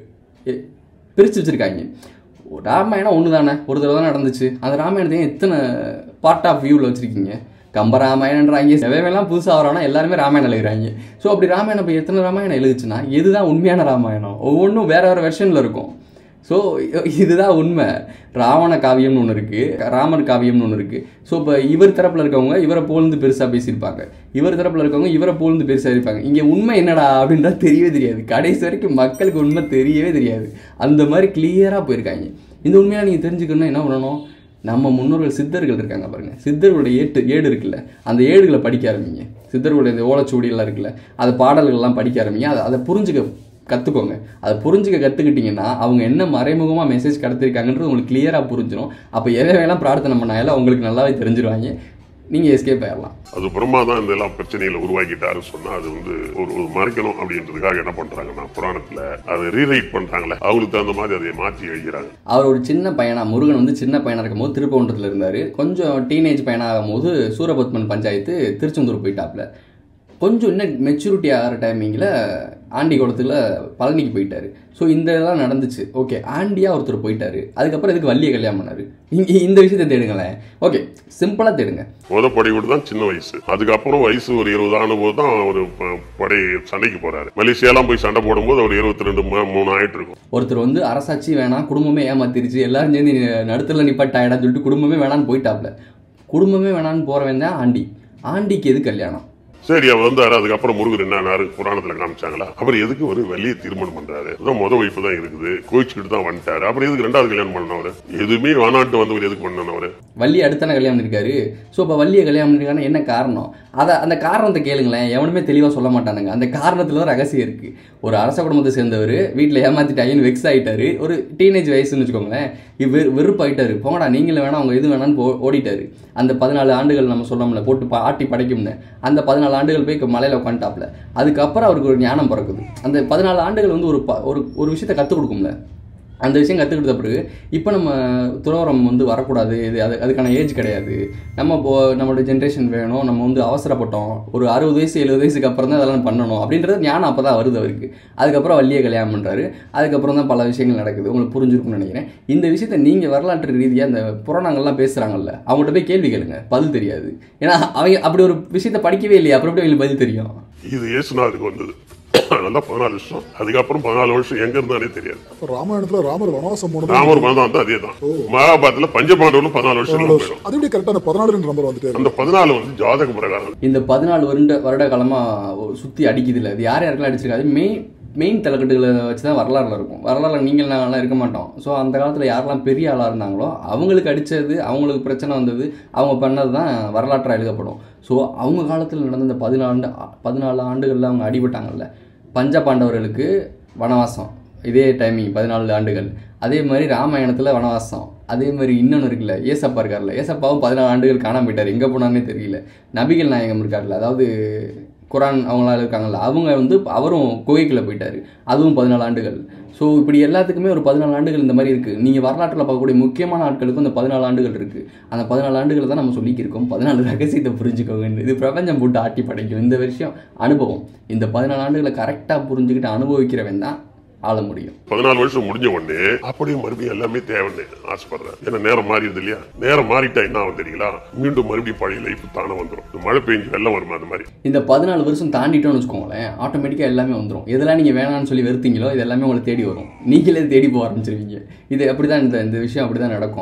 பிரித்து வச்சுருக்காங்க ராமாயணம் ஒன்று தானே ஒரு தடவை தான் நடந்துச்சு அந்த ராமாயணத்தையும் எத்தனை பார்ட் ஆஃப் வியூவில் வச்சுருக்கீங்க கம்பராமாயணன்றாங்க செவையெல்லாம் புதுசாக வரானா எல்லாருமே ராமாயணம் எழுதுறாங்க ஸோ அப்படி ராமாயணம் இப்போ எத்தனை ராமாயணம் எழுதுச்சுன்னா இதுதான் உண்மையான ராமாயணம் ஒவ்வொன்றும் வேற வேறு வெர்ஷனில் இருக்கும் ஸோ இதுதான் உண்மை ராவண காவியம்னு ஒன்று இருக்குது ராமர் காவியம்னு ஒன்று இருக்குது ஸோ இப்போ இவர் தரப்பில் இருக்கவங்க இவரை போல்ந்து பெருசாக பேசியிருப்பாங்க இவர் தரப்பில் இருக்கவங்க இவரை போல்ந்து பெருசாக இருப்பாங்க இங்கே உண்மை என்னடா அப்படின்றா தெரியவே தெரியாது கடைசி வரைக்கும் மக்களுக்கு உண்மை தெரியவே தெரியாது அந்த மாதிரி கிளியராக போயிருக்காங்க இந்த உண்மையாக நீங்கள் தெரிஞ்சுக்கணும்னா என்ன பண்ணணும் நம்ம முன்னோர்கள் சித்தர்கள் இருக்காங்க பாருங்க சித்தர்களுடைய ஏட்டு ஏடு இருக்குல்ல அந்த ஏடுகளை படிக்க ஆரம்பிங்க சித்தர்களுடைய இந்த ஓலைச்சுவடியெல்லாம் இருக்குல்ல அது பாடல்கள்லாம் படிக்க ஆரம்பிங்க அதை அதை புரிஞ்சுக்க கற்றுக்கோங்க அதை புரிஞ்சுக்க கற்றுக்கிட்டிங்கன்னா அவங்க என்ன மறைமுகமாக மெசேஜ் கடத்திருக்காங்கன்றது உங்களுக்கு கிளியராக புரிஞ்சிடும் அப்போ எதை வேணால் பிரார்த்தனை பண்ணாலும் உங்களுக்கு நல்லாவே தெரிஞ்சிருவாங்க நீங்கள் எஸ்கேப் ஆயிடலாம் அது பிரம்மா தான் இந்த எல்லாம் பிரச்சனைகளை உருவாக்கிட்டாருன்னு சொன்னா அது வந்து ஒரு ஒரு மறைக்கணும் அப்படின்றதுக்காக என்ன பண்றாங்கன்னா புராணத்துல அதை ரீரைட் பண்றாங்களே அவங்களுக்கு தகுந்த மாதிரி அதை மாற்றி எழுதுறாங்க அவர் ஒரு சின்ன பையனா முருகன் வந்து சின்ன பையனா இருக்கும்போது திருப்பவண்டத்தில் இருந்தார் கொஞ்சம் டீனேஜ் பையனாகும் போது சூரபத்மன் பஞ்சாயத்து திருச்செந்தூர் போயிட்டாப்ல கொஞ்சம் இன்னும் மெச்சூரிட்டி ஆகிற டைமிங்கில் ஆண்டி குளத்துல பழனிக்கு போயிட்டாரு ஸோ இந்த இதெல்லாம் நடந்துச்சு ஓகே ஆண்டியாக ஒருத்தர் போயிட்டாரு அதுக்கப்புறம் இதுக்கு வள்ளியை கல்யாணம் பண்ணாரு இங்கே இந்த விஷயத்தை தேடுங்களேன் ஓகே சிம்பிளாக தேடுங்க முத படையோடு தான் சின்ன வயசு அதுக்கப்புறம் வயசு ஒரு இருபது ஆன போது தான் ஒரு ப- படை சண்டைக்கு போறாரு மலேசியாலாம் போய் சண்டை போடும்போது அவர் இருபத்தி ரெண்டு மூணு ஆயிட்டு இருக்கும் ஒருத்தர் வந்து அரசாட்சி வேணாம் குடும்பமே ஏமாத்திருச்சு எல்லாரும் சேர்ந்து நீ நடுத்தல நிப்பாட்டாயிடான்னு சொல்லிட்டு குடும்பமே வேணான்னு போயிட்டாப்ல குடும்பமே வேணான்னு போறவன் தான் ஆண்டி ஆண்டிக்கு எது கல்யாணம் சரி அவர் வந்தாரு அதுக்கப்புறம் முருகர் என்னாரு புராணத்துல காமிச்சாங்களா அவர் எதுக்கு ஒரு வள்ளியை திருமணம் பண்றாரு அதான் முத வைப்பு தான் இருக்குது கோயிச்சுக்கிட்டு தான் வந்துட்டாரு அப்புறம் எதுக்கு ரெண்டாவது கல்யாணம் பண்ணவர் எதுவுமே வானாட்டு வந்தவர் எதுக்கு பண்ணவர் வள்ளி அடுத்தான கல்யாணம் பண்ணிருக்காரு ஸோ இப்போ வள்ளியை கல்யாணம் பண்ணிருக்காருன்னா என்ன காரணம் அதை அந்த காரணத்தை கேளுங்களேன் எவனுமே தெளிவாக சொல்ல மாட்டானுங்க அந்த காரணத்தில் தான் ரகசியம் இருக்கு ஒரு அரச குடும்பத்தை சேர்ந்தவர் வீட்டில் ஏமாத்திட்டாங்கன்னு வெக்ஸ் ஆயிட்டாரு ஒரு டீனேஜ் வயசுன்னு வச்சுக்கோங்களேன் இவர் வெறுப்பாயிட்டாரு போங்கடா நீங்களும் வேணாம் அவங்க எது வேணான்னு போ- ஓடிட்டாரு அந்த பதினாலு ஆண்டுகள் நம்ம சொல்லோம்ல போட்டு பா- ஆட்டி படைக்கும்னு அந்த பதினாலு ஆண்டுகள் போய் மலையில் உட்காந்துட்டாப்ல அதுக்கப்புறம் அவருக்கு ஒரு ஞானம் பிறக்குது அந்த பதினாலு ஆண்டுகள் வந்து ஒரு ப- ஒரு ஒரு விஷயத்தை கற்றுக் கொடுக்கும்ல அந்த விஷயம் கற்றுக்கிட்ட பிறகு இப்போ நம்ம துறவரம் வந்து வரக்கூடாது இது அது அதுக்கான ஏஜ் கிடையாது நம்ம இப்போ நம்மளோட ஜென்ரேஷன் வேணும் நம்ம வந்து அவசரப்பட்டோம் ஒரு அறுபது வயசு எழுபது வயசுக்கு அப்புறம் தான் அதெல்லாம் பண்ணணும் அப்படின்றது ஞானம் அப்போ தான் வருது அவருக்கு அதுக்கப்புறம் வள்ளியை கல்யாணம் பண்ணுறாரு அதுக்கப்புறம் தான் பல விஷயங்கள் நடக்குது உங்களுக்கு புரிஞ்சிருக்கும்னு நினைக்கிறேன் இந்த விஷயத்தை நீங்கள் வரலாற்று ரீதியாக இந்த புராணங்கள்லாம் பேசுகிறாங்கல்ல அவங்கள்ட்ட போய் கேள்வி கேளுங்க பதில் தெரியாது ஏன்னா அவங்க அப்படி ஒரு விஷயத்தை படிக்கவே இல்லையா அப்புறம் எப்படி அவங்களுக்கு பதில் தெரியும் இது இயேசுநாதருக்கு வந்தது நல்லா பதினாலு வருஷம் அதுக்கப்புறம் பதினாலு வருஷம் எங்க இருந்தானே தெரியாது அப்ப ராமாயணத்துல ராமர் வனவாசம் போனது ராமர் மதம் வந்து அதே தான் மகாபாரதத்துல பஞ்சபாண்டவர்களும் பதினாலு வருஷம் போயிடும் அது எப்படி கரெக்டா அந்த பதினாலு நம்பர் வந்துட்டே அந்த பதினாலு வந்து ஜாதக பிரகாரம் இந்த பதினாலு வருட வருட காலமாக சுற்றி அடிக்குது இல்லை அது யார் யாருக்கெல்லாம் அடிச்சிருக்காது மெயின் மெயின் தலைக்கட்டுகளை வச்சு தான் வரலாறுல இருக்கும் வரலாறுல நீங்கள் நாங்களாம் இருக்க மாட்டோம் ஸோ அந்த காலத்தில் யாரெல்லாம் பெரிய ஆளாக இருந்தாங்களோ அவங்களுக்கு அடித்தது அவங்களுக்கு பிரச்சனை வந்தது அவங்க பண்ணது தான் வரலாற்றாக எழுதப்படும் ஸோ அவங்க காலத்தில் நடந்த இந்த பதினாலு பதினாலு ஆண்டுகளில் அவங்க அடிபட்டாங்கல்ல பஞ்ச பாண்டவர்களுக்கு வனவாசம் இதே டைமிங் பதினாலு ஆண்டுகள் அதே மாதிரி ராமாயணத்தில் வனவாசம் அதே மாதிரி இன்னொன்று இருக்குல்ல ஏசப்பா இருக்கார்ல ஏசப்பாவும் பதினாலு ஆண்டுகள் காணாம போயிட்டார் எங்கே போனார்னே தெரியல நபிகள் நாயகம் இருக்கார்ல அதாவது குரான் அவங்களாம் இருக்காங்கல்ல அவங்க வந்து அவரும் குகைக்குள்ள போயிட்டாரு அதுவும் பதினாலு ஆண்டுகள் ஸோ இப்படி எல்லாத்துக்குமே ஒரு பதினாலு ஆண்டுகள் இந்த மாதிரி இருக்குது நீங்கள் வரலாற்றில் பார்க்கக்கூடிய முக்கியமான ஆட்களுக்கும் இந்த பதினாலு ஆண்டுகள் இருக்குது அந்த பதினாலு ஆண்டுகள் தான் நம்ம சொல்லிக்கிருக்கோம் பதினாலு ரகசியத்தை புரிஞ்சுக்கோங்க இது பிரபஞ்சம் போட்டு ஆட்டி படைக்கும் இந்த விஷயம் அனுபவம் இந்த பதினாலு ஆண்டுகளை கரெக்டாக புரிஞ்சுக்கிட்டு அனுபவிக்கிறவன் தான் ஆள முடியும் பதினாலு வருஷம் முடிஞ்ச உடனே அப்படியே மறுபடியும் எல்லாமே தேவைன்னு ஆசைப்படுறேன் ஏன்னா நேரம் மாறிடுது இல்லையா நேரம் மாறிட்டா என்ன ஆகும் தெரியுங்களா மீண்டும் மறுபடியும் பழைய லைஃப் தானே வந்துடும் இந்த மழை பெஞ்சு வெள்ளம் வருமா அந்த மாதிரி இந்த பதினாலு வருஷம் தாண்டிட்டோம்னு வச்சுக்கோங்களேன் ஆட்டோமேட்டிக்காக எல்லாமே வந்துடும் எதெல்லாம் நீங்கள் வேணாம்னு சொல்லி வெறுத்தீங்களோ இது எல்லாமே உங்களை தேடி வரும் நீங்களே தேடி போக ஆரம்பிச்சிருவீங்க இது அப்படி தான் இந்த இந்த விஷயம் அப்படி தான் நடக்கும்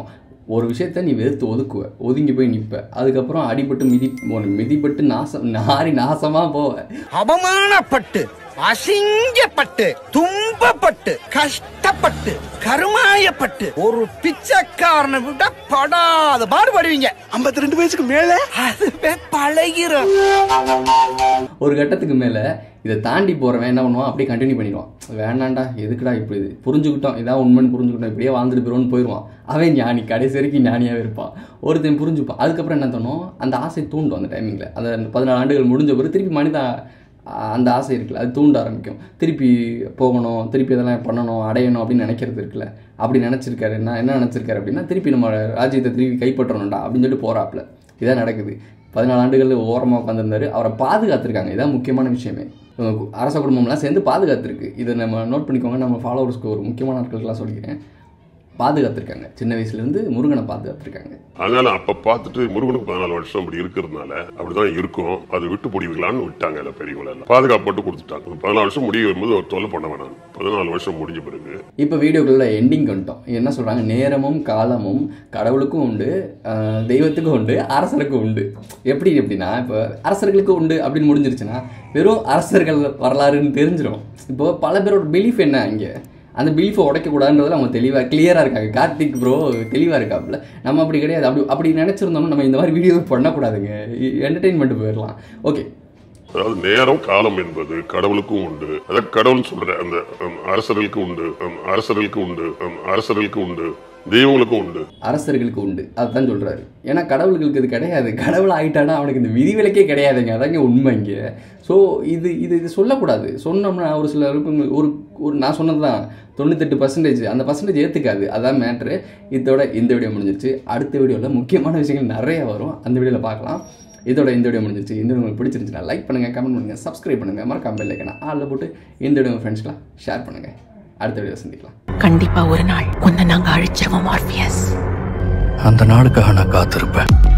ஒரு விஷயத்த நீ வெறுத்து ஒதுக்குவ ஒதுங்கி போய் நிற்ப அதுக்கப்புறம் அடிபட்டு மிதி ஒரு மிதிப்பட்டு நாசம் நாரி நாசமாக போவ அவமானப்பட்டு அசிங்கப்பட்டு துன்பப்பட்டு கஷ்டப்பட்டு கருமாயப்பட்டு ஒரு பிச்சைக்காரனை விட படாத பாடுபடுவீங்க ஐம்பத்தி ரெண்டு வயசுக்கு மேல அதுவே பழகிரும் ஒரு கட்டத்துக்கு மேலே இதை தாண்டி போகிறவன் என்ன பண்ணுவான் அப்படியே கண்டினியூ பண்ணிடுவான் வேணாண்டா எதுக்குடா இப்படி இது புரிஞ்சுக்கிட்டோம் இதான் உண்மைன்னு புரிஞ்சுக்கிட்டோம் இப்படியே வாழ்ந்துட்டு போயிடுவோன்னு போயிடுவான் அவன் ஞானி கடைசி வரைக்கும் ஞானியாகவே இருப்பான் ஒருத்தன் புரிஞ்சுப்பான் அதுக்கப்புறம் என்ன தோணும் அந்த ஆசை தூண்டும் அந்த டைமிங்கில் அந்த அந்த பதினாலு ஆண்டுகள் முடிஞ்ச பிறகு திருப்பி மனிதன் ஆஹ், அந்த ஆசை இருக்குல்ல அது தூண்ட ஆரம்பிக்கும் திருப்பி போகணும் திருப்பி இதெல்லாம் பண்ணணும் அடையணும் அப்படின்னு நினைக்கிறது இருக்குல்ல அப்படி நினச்சிருக்காரு என்ன என்ன நினச்சிருக்காரு அப்படின்னா திருப்பி நம்ம ராஜ்யத்தை திருப்பி கைப்பற்றணும்டா அப்படின்னு சொல்லிட்டு போகிறாப்புல இதான் நடக்குது பதினாலு ஆண்டுகள் ஓரமாக உட்காந்துருந்தாரு அவரை பாதுகாத்திருக்காங்க இதான் முக்கியமான விஷயமே இவங்க அரச குடும்பம்லாம் சேர்ந்து பாதுகாத்திருக்கு இதை நம்ம நோட் பண்ணிக்கோங்க நம்ம ஃபாலோவர்ஸ்க்கு ஒரு முக்கியமான ஆட்களுக்கெல்லாம் சொல்லிக்கிறேன் பாதுகாத்திருக்காங்க சின்ன வயசுலேருந்து முருகனை பாதுகாத்திருக்காங்க அதனால அப்ப பார்த்துட்டு முருகனுக்கு பதினாலு வருஷம் அப்படி இருக்கிறதுனால அப்படிதான் இருக்கும் அது விட்டு பிடிக்கலான்னு விட்டாங்க எல்லாம் பெரியவங்க எல்லாம் பாதுகாப்பு மட்டும் கொடுத்துட்டாங்க பதினாலு வருஷம் முடிய வரும்போது ஒரு தொல்லை பண்ண வேணாம் பதினாலு வருஷம் முடிஞ்ச பிறகு இப்போ வீடியோக்குள்ள எண்டிங் வந்துட்டோம் என்ன சொல்கிறாங்க நேரமும் காலமும் கடவுளுக்கும் உண்டு ஆஹ் தெய்வத்துக்கும் உண்டு அரசருக்கும் உண்டு எப்படி எப்படின்னா இப்போ அரசர்களுக்கு உண்டு அப்படின்னு முடிஞ்சிருச்சுன்னா வெறும் அரசர்கள் வரலாறுன்னு தெரிஞ்சிடும் இப்போ பல பேரோட பிலீஃப் என்ன இங்கே அந்த பிலீஃபை உடைக்கக்கூடாதுன்றதுல அவங்க தெளிவாக கிளியராக இருக்காங்க கார்த்திக் ப்ரோ தெளிவாக இருக்காப்புல நம்ம அப்படி கிடையாது அப்படி அப்படி நினச்சிருந்தோம்னா நம்ம இந்த மாதிரி வீடியோ பண்ணக்கூடாதுங்க என்டர்டெயின்மெண்ட் போயிடலாம் ஓகே அதாவது நேரம் காலம் என்பது கடவுளுக்கும் உண்டு அதாவது கடவுள் சொல்ற அந்த ஹம், அரசர்களுக்கு உண்டு ஹம், அரசர்களுக்கு உண்டு ஹம், அரசர்களுக்கு உண்டு தெய்வங்களுக்கும் உண்டு அரசர்களுக்கு உண்டு அதுதான் சொல்றாரு ஏன்னா கடவுளுக்கு இது கிடையாது கடவுள் ஆயிட்டானா அவனுக்கு இந்த விதிவிலக்கே கிடையாதுங்க அதாங்க உண்மை இங்கே ஸோ இது இது இது சொல்லக்கூடாது சொன்னோம்னா ஒரு சில இருக்கும் ஒரு ஒரு நான் சொன்னது தான் தொண்ணூத்தெட்டு பர்சன்டேஜ் அந்த பர்சன்டேஜ் ஏற்றுக்காது அதான் மேட்ரு இதோட இந்த வீடியோ முடிஞ்சிருச்சு அடுத்த வீடியோவில் முக்கியமான விஷயங்கள் நிறைய வரும் அந்த வீடியோவில் பார்க்கலாம் இதோட இந்த வீடியோ முடிஞ்சிருச்சு இந்த வீடியோ உங்களுக்கு பிடிச்சிருந்துச்சுன்னா லைக் பண்ணுங்கள் கமெண்ட் பண்ணுங்கள் சப்ஸ்கிரைப் பண்ணுங்கள் மறக்காம பெல் ஐக்கனை ஆளில் போட்டு இந்த வீடியோ உங்கள் ஃப்ரெண்ட்ஸ்க்கெலாம் ஷேர் பண்ணுங்கள் அடுத்த வீடியோ சந்திக்கலாம் கண்டிப்பா ஒரு நாள் உன்னை நாங்க அழிச்சிருவோம் மார்பியஸ் அந்த நாளுக்காக நான் காத்திருப்பேன்